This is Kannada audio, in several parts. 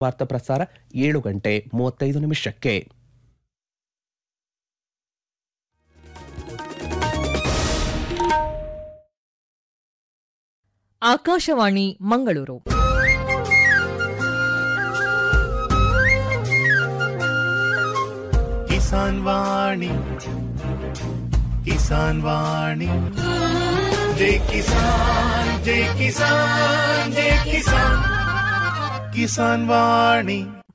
ವಾರ್ತಾ ಪ್ರಸಾರ ಏಳು ಗಂಟೆ ಮೂವತ್ತೈದು ನಿಮಿಷಕ್ಕೆ ಆಕಾಶವಾಣಿ ಮಂಗಳೂರು ಕಿಸಾನ್ ವಾಣಿ ಕಿಸಾನ್ ವಾಣಿ ಜೈ ಕಿಸಾನ್ ಜೈ ಕಿಸಾನ್ ಜೈ ಕಿಸಾನ್ ಕಿಸಾನ್ ವಾಣಿ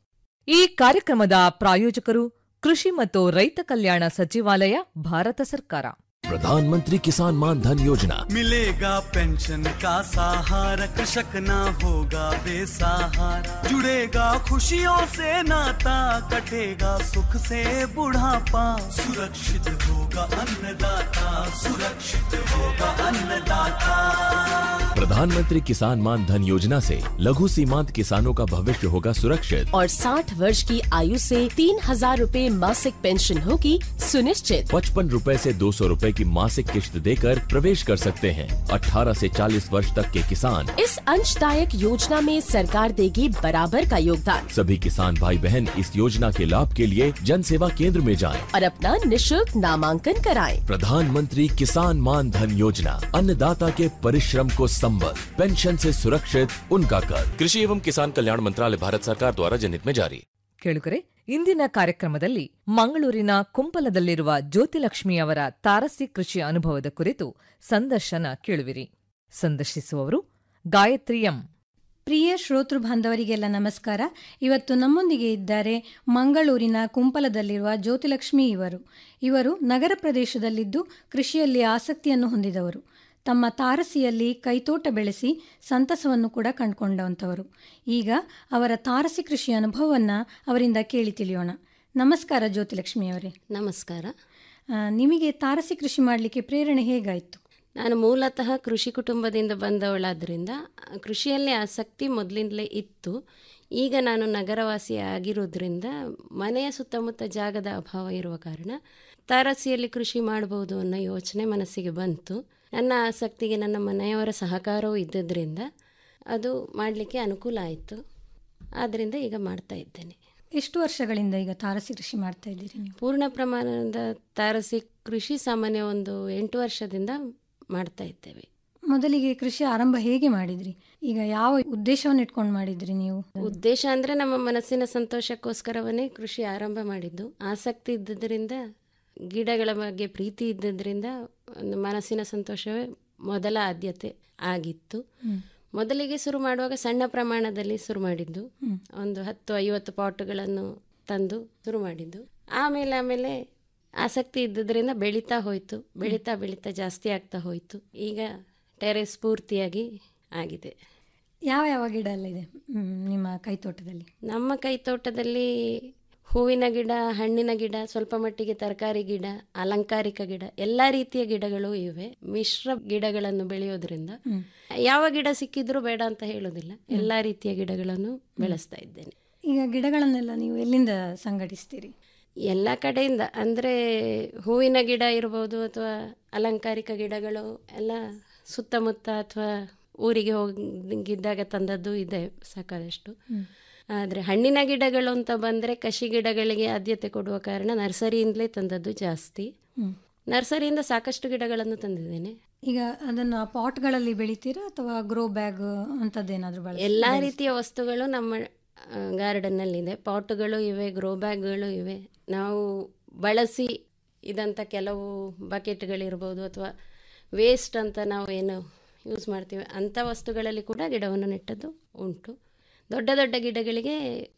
ಈ ಕಾರ್ಯಕ್ರಮದ ಪ್ರಾಯೋಜಕರು ಕೃಷಿ ಮತ್ತು ರೈತ ಕಲ್ಯಾಣ ಸಚಿವಾಲಯ ಭಾರತ ಸರ್ಕಾರ प्रधानमंत्री किसान मान धन योजना मिलेगा पेंशन का सहारा कृषक ना होगा बेसहारा जुड़ेगा खुशियों से नाता कटेगा सुख से बुढ़ापा सुरक्षित होगा अन्नदाता सुरक्षित होगा अन्नदाता प्रधानमंत्री किसान मान धन योजना से लघु सीमांत किसानों का भविष्य होगा सुरक्षित और 60 वर्ष की आयु से तीन हजार रूपए मासिक पेंशन होगी सुनिश्चित पचपन रूपए से दो सौ रूपए की मासिक किश्त देकर प्रवेश कर सकते हैं 18 से 40 वर्ष तक के किसान इस अंशदायक योजना में सरकार देगी बराबर का योगदान सभी किसान भाई बहन इस योजना के लाभ के लिए जन सेवा केंद्र में जाएं। और अपना निशुल्क नामांकन कराएं। प्रधानमंत्री किसान मान धन योजना अन्नदाता के परिश्रम को संबल पेंशन से सुरक्षित उनका कर कृषि एवं किसान कल्याण मंत्रालय भारत सरकार द्वारा जनहित में जारी ಕೇಳುಗರೆ ಇಂದಿನ ಕಾರ್ಯಕ್ರಮದಲ್ಲಿ ಮಂಗಳೂರಿನ ಕುಂಪಲದಲ್ಲಿರುವ ಜ್ಯೋತಿಲಕ್ಷ್ಮಿ ಅವರ ತಾರಸಿ ಕೃಷಿ ಅನುಭವದ ಕುರಿತು ಸಂದರ್ಶನ ಕೇಳುವಿರಿ ಸಂದರ್ಶಿಸುವವರು ಗಾಯತ್ರಿ ಎಂ ಪ್ರಿಯ ಶ್ರೋತೃ ಬಾಂಧವರಿಗೆಲ್ಲ ನಮಸ್ಕಾರ ಇವತ್ತು ನಮ್ಮೊಂದಿಗೆ ಇದ್ದಾರೆ ಮಂಗಳೂರಿನ ಕುಂಪಲದಲ್ಲಿರುವ ಜ್ಯೋತಿಲಕ್ಷ್ಮಿ ಇವರು ಇವರು ನಗರ ಪ್ರದೇಶದಲ್ಲಿದ್ದು ಕೃಷಿಯಲ್ಲಿ ಆಸಕ್ತಿಯನ್ನು ಹೊಂದಿದವರು ತಮ್ಮ ತಾರಸಿಯಲ್ಲಿ ಕೈತೋಟ ಬೆಳೆಸಿ ಸಂತಸವನ್ನು ಕೂಡ ಕಂಡುಕೊಂಡಂಥವರು ಈಗ ಅವರ ತಾರಸಿ ಕೃಷಿ ಅನುಭವವನ್ನು ಅವರಿಂದ ಕೇಳಿ ತಿಳಿಯೋಣ ನಮಸ್ಕಾರ ಜ್ಯೋತಿಲಕ್ಷ್ಮಿ ಅವರೇ ನಮಸ್ಕಾರ ಆ, ನಿಮಗೆ ತಾರಸಿ ಕೃಷಿ ಮಾಡಲಿಕ್ಕೆ ಪ್ರೇರಣೆ ಹೇಗಾಯಿತು ನಾನು ಮೂಲತಃ ಕೃಷಿ ಕುಟುಂಬದಿಂದ ಬಂದವಳಾದ್ದರಿಂದ ಕೃಷಿಯಲ್ಲಿ ಆಸಕ್ತಿ ಮೊದಲಿಂದಲೇ ಇತ್ತು ಈಗ ನಾನು ನಗರವಾಸಿ ಆಗಿರೋದ್ರಿಂದ ಮನೆಯ ಸುತ್ತಮುತ್ತ ಜಾಗದ ಅಭಾವ ಇರುವ ಕಾರಣ ತಾರಸಿಯಲ್ಲಿ ಕೃಷಿ ಮಾಡಬಹುದು ಅನ್ನೋ ಯೋಚನೆ ಮನಸ್ಸಿಗೆ ಬಂತು ನನ್ನ ಆಸಕ್ತಿಗೆ ನನ್ನ ಮನೆಯವರ ಸಹಕಾರವೂ ಇದ್ದದ್ರಿಂದ ಅದು ಮಾಡಲಿಕ್ಕೆ ಅನುಕೂಲ ಆಯಿತು ಆದ್ದರಿಂದ ಈಗ ಮಾಡ್ತಾ ಇದ್ದೇನೆ ಎಷ್ಟು ವರ್ಷಗಳಿಂದ ಈಗ ತಾರಸಿ ಕೃಷಿ ಮಾಡ್ತಾ ಇದ್ದೀರಿ ನೀವು ಪೂರ್ಣ ಪ್ರಮಾಣದ ತಾರಸಿ ಕೃಷಿ ಸಾಮಾನ್ಯ ಒಂದು ಎಂಟು ವರ್ಷದಿಂದ ಮಾಡ್ತಾ ಇದ್ದೇವೆ ಮೊದಲಿಗೆ ಕೃಷಿ ಆರಂಭ ಹೇಗೆ ಮಾಡಿದ್ರಿ ಈಗ ಯಾವ ಉದ್ದೇಶವನ್ನು ಇಟ್ಕೊಂಡು ಮಾಡಿದ್ರಿ ನೀವು ಉದ್ದೇಶ ಅಂದರೆ ನಮ್ಮ ಮನಸ್ಸಿನ ಸಂತೋಷಕ್ಕೋಸ್ಕರವನ್ನೇ ಕೃಷಿ ಆರಂಭ ಮಾಡಿದ್ದು ಆಸಕ್ತಿ ಇದ್ದದ್ರಿಂದ ಗಿಡಗಳ ಬಗ್ಗೆ ಪ್ರೀತಿ ಇದ್ದದ್ರಿಂದ ಒಂದು ಮನಸ್ಸಿನ ಸಂತೋಷವೇ ಮೊದಲ ಆದ್ಯತೆ ಆಗಿತ್ತು ಮೊದಲಿಗೆ ಶುರು ಮಾಡುವಾಗ ಸಣ್ಣ ಪ್ರಮಾಣದಲ್ಲಿ ಶುರು ಮಾಡಿದ್ದು ಒಂದು ಹತ್ತು ಐವತ್ತು ಪಾಟ್ಗಳನ್ನು ತಂದು ಶುರು ಮಾಡಿದ್ದು ಆಮೇಲೆ ಆಮೇಲೆ ಆಸಕ್ತಿ ಇದ್ದದ್ರಿಂದ ಬೆಳೀತಾ ಹೋಯಿತು ಬೆಳೀತಾ ಬೆಳೀತಾ ಜಾಸ್ತಿ ಆಗ್ತಾ ಹೋಯಿತು ಈಗ ಟೆರೆಸ್ ಪೂರ್ತಿಯಾಗಿ ಆಗಿದೆ ಯಾವ ಯಾವ ಗಿಡ ಎಲ್ಲ ಇದೆ ಮ್, ನಿಮ್ಮ ಕೈತೋಟದಲ್ಲಿ ನಮ್ಮ ಕೈತೋಟದಲ್ಲಿ ಹೂವಿನ ಗಿಡ ಹಣ್ಣಿನ ಗಿಡ ಸ್ವಲ್ಪ ಮಟ್ಟಿಗೆ ತರಕಾರಿ ಗಿಡ ಅಲಂಕಾರಿಕ ಗಿಡ ಎಲ್ಲ ರೀತಿಯ ಗಿಡಗಳು ಇವೆ ಮಿಶ್ರ ಗಿಡಗಳನ್ನು ಬೆಳೆಯೋದ್ರಿಂದ ಯಾವ ಗಿಡ ಸಿಕ್ಕಿದ್ರೂ ಬೇಡ ಅಂತ ಹೇಳೋದಿಲ್ಲ ಎಲ್ಲ ರೀತಿಯ ಗಿಡಗಳನ್ನು ಬೆಳೆಸ್ತಾ ಇದ್ದೇನೆ ಈಗ ಗಿಡಗಳನ್ನೆಲ್ಲ ನೀವು ಎಲ್ಲಿಂದ ಸಂಘಟಿಸ್ತೀರಿ ಎಲ್ಲ ಕಡೆಯಿಂದ ಅಂದರೆ ಹೂವಿನ ಗಿಡ ಇರ್ಬೋದು ಅಥವಾ ಅಲಂಕಾರಿಕ ಗಿಡಗಳು ಎಲ್ಲ ಸುತ್ತಮುತ್ತ ಅಥವಾ ಊರಿಗೆ ಹೋಗಿದ್ದಾಗ ತಂದದ್ದು ಇದೆ ಸಾಕಾದಷ್ಟು ಆದರೆ ಹಣ್ಣಿನ ಗಿಡಗಳು ಅಂತ ಬಂದರೆ ಕಸಿ ಗಿಡಗಳಿಗೆ ಆದ್ಯತೆ ಕೊಡುವ ಕಾರಣ ನರ್ಸರಿಯಿಂದಲೇ ತಂದದ್ದು ಜಾಸ್ತಿ ನರ್ಸರಿಯಿಂದ ಸಾಕಷ್ಟು ಗಿಡಗಳನ್ನು ತಂದಿದ್ದೇನೆ ಈಗ ಅದನ್ನು ಪಾಟ್ಗಳಲ್ಲಿ ಬೆಳಿತೀರಾ ಅಥವಾ ಗ್ರೋ ಬ್ಯಾಗ್ ಅಂಥದ್ದೇನಾದರೂ ಬಳಸಿ ಎಲ್ಲ ರೀತಿಯ ವಸ್ತುಗಳು ನಮ್ಮ ಗಾರ್ಡನ್ನಲ್ಲಿದೆ ಪಾಟ್ಗಳು ಇವೆ ಗ್ರೋ ಬ್ಯಾಗ್ಗಳು ಇವೆ ನಾವು ಬಳಸಿ ಇದಂಥ ಕೆಲವು ಬಕೆಟ್ಗಳಿರ್ಬೋದು ಅಥವಾ ವೇಸ್ಟ್ ಅಂತ ನಾವು ಏನು ಯೂಸ್ ಮಾಡ್ತೀವಿ ಅಂಥ ವಸ್ತುಗಳಲ್ಲಿ ಕೂಡ ಗಿಡವನ್ನು ನೆಟ್ಟದ್ದು ಉಂಟು ದೊಡ್ಡ ದೊಡ್ಡ ಗಿಡಗಳಿಗೆ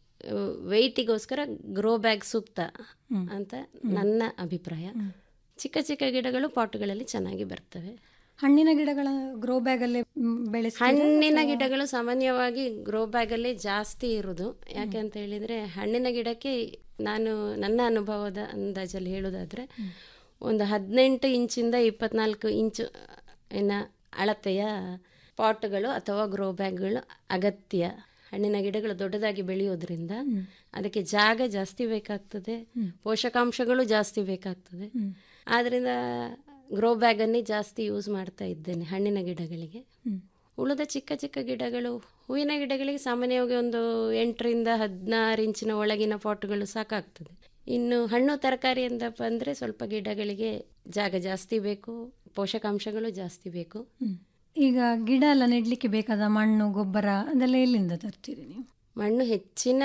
ವೆಯ್ಟಿಗೋಸ್ಕರ ಗ್ರೋ ಬ್ಯಾಗ್ ಸೂಕ್ತ ಅಂತ ನನ್ನ ಅಭಿಪ್ರಾಯ ಚಿಕ್ಕ ಚಿಕ್ಕ ಗಿಡಗಳು ಪಾಟ್ಗಳಲ್ಲಿ ಚೆನ್ನಾಗಿ ಬರ್ತವೆ ಹಣ್ಣಿನ ಗಿಡಗಳ ಗ್ರೋ ಬ್ಯಾಗಲ್ಲೇ ಬೆಳೆಸಿ ಹಣ್ಣಿನ ಗಿಡಗಳು ಸಾಮಾನ್ಯವಾಗಿ ಗ್ರೋ ಬ್ಯಾಗಲ್ಲೇ ಜಾಸ್ತಿ ಇರೋದು ಯಾಕೆ ಅಂತ ಹೇಳಿದರೆ ಹಣ್ಣಿನ ಗಿಡಕ್ಕೆ ನಾನು ನನ್ನ ಅನುಭವದ ಅಂದಾಜಲ್ಲಿ ಹೇಳೋದಾದರೆ ಒಂದು ಹದಿನೆಂಟು ಇಂಚಿಂದ ಇಪ್ಪತ್ನಾಲ್ಕು ಇಂಚು ಇನ್ನ ಅಳತೆಯ ಪಾಟ್ಗಳು ಅಥವಾ ಗ್ರೋ ಬ್ಯಾಗ್ಗಳು ಅಗತ್ಯ ಹಣ್ಣಿನ ಗಿಡಗಳು ದೊಡ್ಡದಾಗಿ ಬೆಳೆಯೋದ್ರಿಂದ ಅದಕ್ಕೆ ಜಾಗ ಜಾಸ್ತಿ ಬೇಕಾಗ್ತದೆ ಪೋಷಕಾಂಶಗಳು ಜಾಸ್ತಿ ಬೇಕಾಗ್ತದೆ ಆದ್ದರಿಂದ ಗ್ರೋ ಬ್ಯಾಗನ್ನೇ ಜಾಸ್ತಿ ಯೂಸ್ ಮಾಡ್ತಾ ಇದ್ದೇನೆ ಹಣ್ಣಿನ ಗಿಡಗಳಿಗೆ ಉಳಿದ ಚಿಕ್ಕ ಚಿಕ್ಕ ಗಿಡಗಳು ಹೂವಿನ ಗಿಡಗಳಿಗೆ ಸಾಮಾನ್ಯವಾಗಿ ಒಂದು ಎಂಟರಿಂದ ಹದಿನಾರು ಇಂಚಿನ ಒಳಗಿನ ಪಾಟ್ಗಳು ಸಾಕಾಗ್ತದೆ ಇನ್ನು ಹಣ್ಣು ತರಕಾರಿ ಅಂತ ಬಂದರೆ ಸ್ವಲ್ಪ ಗಿಡಗಳಿಗೆ ಜಾಗ ಜಾಸ್ತಿ ಬೇಕು ಪೋಷಕಾಂಶಗಳು ಜಾಸ್ತಿ ಬೇಕು ಹ್ಮ್. ಈಗ ಗಿಡ ಎಲ್ಲ ನೆಡ್ಲಿಕ್ಕೆ ಬೇಕಾದ ಮಣ್ಣು ಗೊಬ್ಬರ ಅದೆಲ್ಲ ಎಲ್ಲಿಂದ ತರ್ತೀರಿ ನೀವು ಮಣ್ಣು ಹೆಚ್ಚಿನ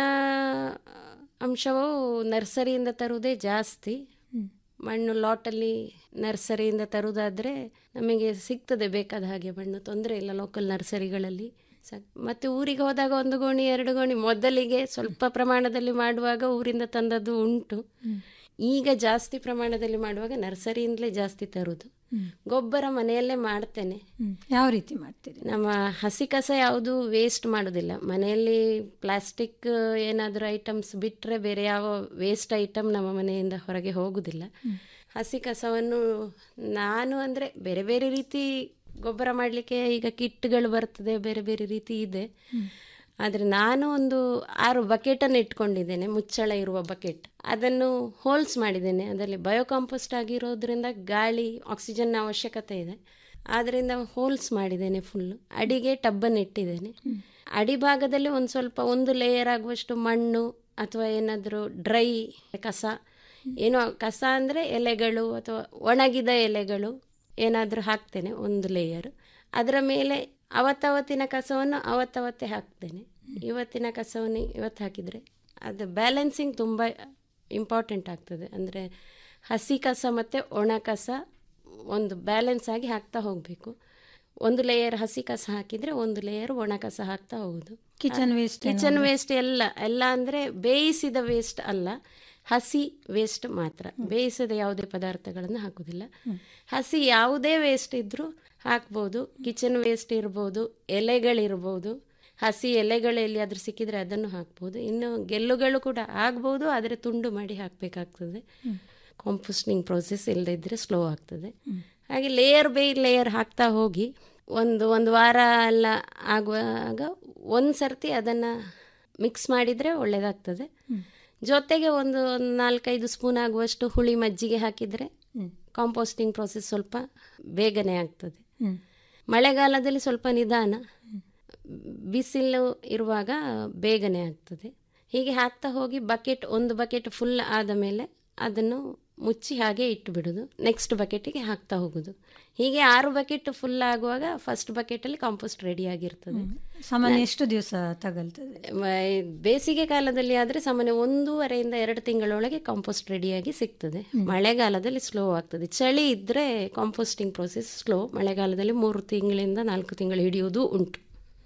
ಅಂಶವು ನರ್ಸರಿಯಿಂದ ತರುವುದೇ ಜಾಸ್ತಿ ಮಣ್ಣು ಲಾಟಲ್ಲಿ ನರ್ಸರಿಯಿಂದ ತರುವುದಾದರೆ ನಮಗೆ ಸಿಗ್ತದೆ ಬೇಕಾದ ಹಾಗೆ ಮಣ್ಣು ತೊಂದರೆ ಇಲ್ಲ ಲೋಕಲ್ ನರ್ಸರಿಗಳಲ್ಲಿ ಸ ಮತ್ತು ಊರಿಗೆ ಹೋದಾಗ ಒಂದು ಗೋಣಿ ಎರಡು ಗೋಣಿ ಮೊದಲಿಗೆ ಸ್ವಲ್ಪ ಪ್ರಮಾಣದಲ್ಲಿ ಮಾಡುವಾಗ ಊರಿಂದ ತಂದದ್ದು ಉಂಟು ಈಗ ಜಾಸ್ತಿ ಪ್ರಮಾಣದಲ್ಲಿ ಮಾಡುವಾಗ ನರ್ಸರಿಯಿಂದಲೇ ಜಾಸ್ತಿ ತರುವುದು ಗೊಬ್ಬರ ಮನೆಯಲ್ಲೇ ಮಾಡ್ತೇನೆ ಹ್ಮ್. ಯಾವ ರೀತಿ ಮಾಡ್ತೀರಿ ನಮ್ಮ ಹಸಿ ಕಸ ಯಾವುದು ವೇಸ್ಟ್ ಮಾಡೋದಿಲ್ಲ ಮನೆಯಲ್ಲಿ ಪ್ಲಾಸ್ಟಿಕ್ ಏನಾದರೂ ಐಟಮ್ಸ್ ಬಿಟ್ಟರೆ ಬೇರೆ ಯಾವ ವೇಸ್ಟ್ ಐಟಮ್ ನಮ್ಮ ಮನೆಯಿಂದ ಹೊರಗೆ ಹೋಗುದಿಲ್ಲ ಹಸಿ ಕಸವನ್ನು ನಾನು ಅಂದರೆ ಬೇರೆ ಬೇರೆ ರೀತಿ ಗೊಬ್ಬರ ಮಾಡಲಿಕ್ಕೆ ಈಗ ಕಿಟ್ಗಳು ಬರ್ತದೆ ಬೇರೆ ಬೇರೆ ರೀತಿ ಇದೆ ಆದರೆ ನಾನು ಒಂದು ಆರು ಬಕೆಟನ್ನು ಇಟ್ಕೊಂಡಿದ್ದೇನೆ ಮುಚ್ಚಳ ಇರುವ ಬಕೆಟ್ ಅದನ್ನು ಹೋಲ್ಸ್ ಮಾಡಿದ್ದೇನೆ ಅದರಲ್ಲಿ ಬಯೋಕಾಂಪೋಸ್ಟ್ ಆಗಿರೋದ್ರಿಂದ ಗಾಳಿ ಆಕ್ಸಿಜನ್ ಅವಶ್ಯಕತೆ ಇದೆ ಆದ್ದರಿಂದ ಹೋಲ್ಸ್ ಮಾಡಿದ್ದೇನೆ ಫುಲ್ಲು ಅಡಿಗೆ ಟಬ್ಬನ್ನು ಇಟ್ಟಿದ್ದೇನೆ ಅಡಿಭಾಗದಲ್ಲಿ ಒಂದು ಸ್ವಲ್ಪ ಒಂದು ಲೇಯರ್ ಆಗುವಷ್ಟು ಮಣ್ಣು ಅಥವಾ ಏನಾದರೂ ಡ್ರೈ ಕಸ ಏನೋ ಕಸ ಅಂದರೆ ಎಲೆಗಳು ಅಥವಾ ಒಣಗಿದ ಎಲೆಗಳು ಏನಾದರೂ ಹಾಕ್ತೇನೆ ಒಂದು ಲೇಯರ್ ಅದರ ಮೇಲೆ ಅವತ್ತವತ್ತಿನ ಕಸವನ್ನು ಅವತ್ತವತ್ತೇ ಹಾಕ್ತೇನೆ ಇವತ್ತಿನ ಕಸವನ್ನು ಇವತ್ತು ಹಾಕಿದರೆ ಅದು ಬ್ಯಾಲೆನ್ಸಿಂಗ್ ತುಂಬ ಇಂಪಾರ್ಟೆಂಟ್ ಆಗ್ತದೆ ಅಂದರೆ ಹಸಿ ಕಸ ಮತ್ತು ಒಣ ಕಸ ಒಂದು ಬ್ಯಾಲೆನ್ಸ್ ಆಗಿ ಹಾಕ್ತಾ ಹೋಗಬೇಕು ಒಂದು ಲೇಯರ್ ಹಸಿ ಕಸ ಹಾಕಿದರೆ ಒಂದು ಲೇಯರ್ ಒಣ ಕಸ ಹಾಕ್ತಾ ಹೋಗುದು ಕಿಚನ್ ವೇಸ್ಟ್ ಕಿಚನ್ ವೇಸ್ಟ್ ಎಲ್ಲ ಎಲ್ಲ ಅಂದರೆ ಬೇಯಿಸಿದ ವೇಸ್ಟ್ ಅಲ್ಲ ಹಸಿ ವೇಸ್ಟ್ ಮಾತ್ರ ಬೇಯಿಸದ ಯಾವುದೇ ಪದಾರ್ಥಗಳನ್ನು ಹಾಕುವುದಿಲ್ಲ ಹಸಿ ಯಾವುದೇ ವೇಸ್ಟ್ ಇದ್ದರೂ ಹಾಕ್ಬೋದು ಕಿಚನ್ ವೇಸ್ಟ್ ಇರ್ಬೋದು ಎಲೆಗಳಿರ್ಬೋದು ಹಸಿ ಎಲೆಗಳು ಎಲ್ಲಿಯಾದರೂ ಸಿಕ್ಕಿದರೆ ಅದನ್ನು ಹಾಕ್ಬೋದು ಇನ್ನು ಗೆಲ್ಲುಗಳು ಕೂಡ ಆಗ್ಬೋದು ಆದರೆ ತುಂಡು ಮಾಡಿ ಹಾಕಬೇಕಾಗ್ತದೆ ಕಾಂಪೋಸ್ಟಿಂಗ್ ಪ್ರೋಸೆಸ್ ಇಲ್ಲದೇ ಇದ್ದರೆ ಸ್ಲೋ ಆಗ್ತದೆ ಹಾಗೆ ಲೇಯರ್ ಬೈ ಲೇಯರ್ ಹಾಕ್ತಾ ಹೋಗಿ ಒಂದು ಒಂದು ವಾರ ಎಲ್ಲ ಆಗುವಾಗ ಒಂದು ಸರ್ತಿ ಅದನ್ನು ಮಿಕ್ಸ್ ಮಾಡಿದರೆ ಒಳ್ಳೆಯದಾಗ್ತದೆ ಜೊತೆಗೆ ಒಂದು ಒಂದು ನಾಲ್ಕೈದು ಸ್ಪೂನ್ ಆಗುವಷ್ಟು ಹುಳಿ ಮಜ್ಜಿಗೆ ಹಾಕಿದರೆ ಕಾಂಪೋಸ್ಟಿಂಗ್ ಪ್ರೋಸೆಸ್ ಸ್ವಲ್ಪ ಬೇಗನೆ ಆಗ್ತದೆ ಮಳೆಗಾಲದಲ್ಲಿ ಸ್ವಲ್ಪ ನಿಧಾನ ಬಿಸಿಲು ಇರುವಾಗ ಬೇಗನೆ ಆಗ್ತದೆ ಹೀಗೆ ಹಾಕ್ತಾ ಹೋಗಿ ಬಕೆಟ್ ಒಂದು ಬಕೆಟ್ ಫುಲ್ ಆದ ಮೇಲೆ ಅದನ್ನು ಮುಚ್ಚಿ ಹಾಗೆ ಇಟ್ಟು ಬಿಡೋದು ನೆಕ್ಸ್ಟ್ ಬಕೆಟಿಗೆ ಹಾಕ್ತಾ ಹೋಗೋದು ಹೀಗೆ ಆರು ಬಕೆಟ್ ಫುಲ್ ಆಗುವಾಗ ಫಸ್ಟ್ ಬಕೆಟಲ್ಲಿ ಕಾಂಪೋಸ್ಟ್ ರೆಡಿ ಆಗಿರ್ತದೆ ಸಾಮಾನ್ಯ ಎಷ್ಟು ದಿವಸ ತಗಲ್ತದೆ ಮ- ಬೇಸಿಗೆ ಕಾಲದಲ್ಲಿ ಆದರೆ ಸಾಮಾನ್ಯ ಒಂದೂವರೆಯಿಂದ ಎರಡು ತಿಂಗಳೊಳಗೆ ಕಾಂಪೋಸ್ಟ್ ರೆಡಿಯಾಗಿ ಸಿಗ್ತದೆ ಮಳೆಗಾಲದಲ್ಲಿ ಸ್ಲೋ ಆಗ್ತದೆ ಚಳಿ ಇದ್ದರೆ ಕಾಂಪೋಸ್ಟಿಂಗ್ ಪ್ರೋಸೆಸ್ ಸ್ಲೋ ಮಳೆಗಾಲದಲ್ಲಿ ಮೂರು ತಿಂಗಳಿಂದ ನಾಲ್ಕು ತಿಂಗಳು ಹಿಡಿಯುವುದು ಉಂಟು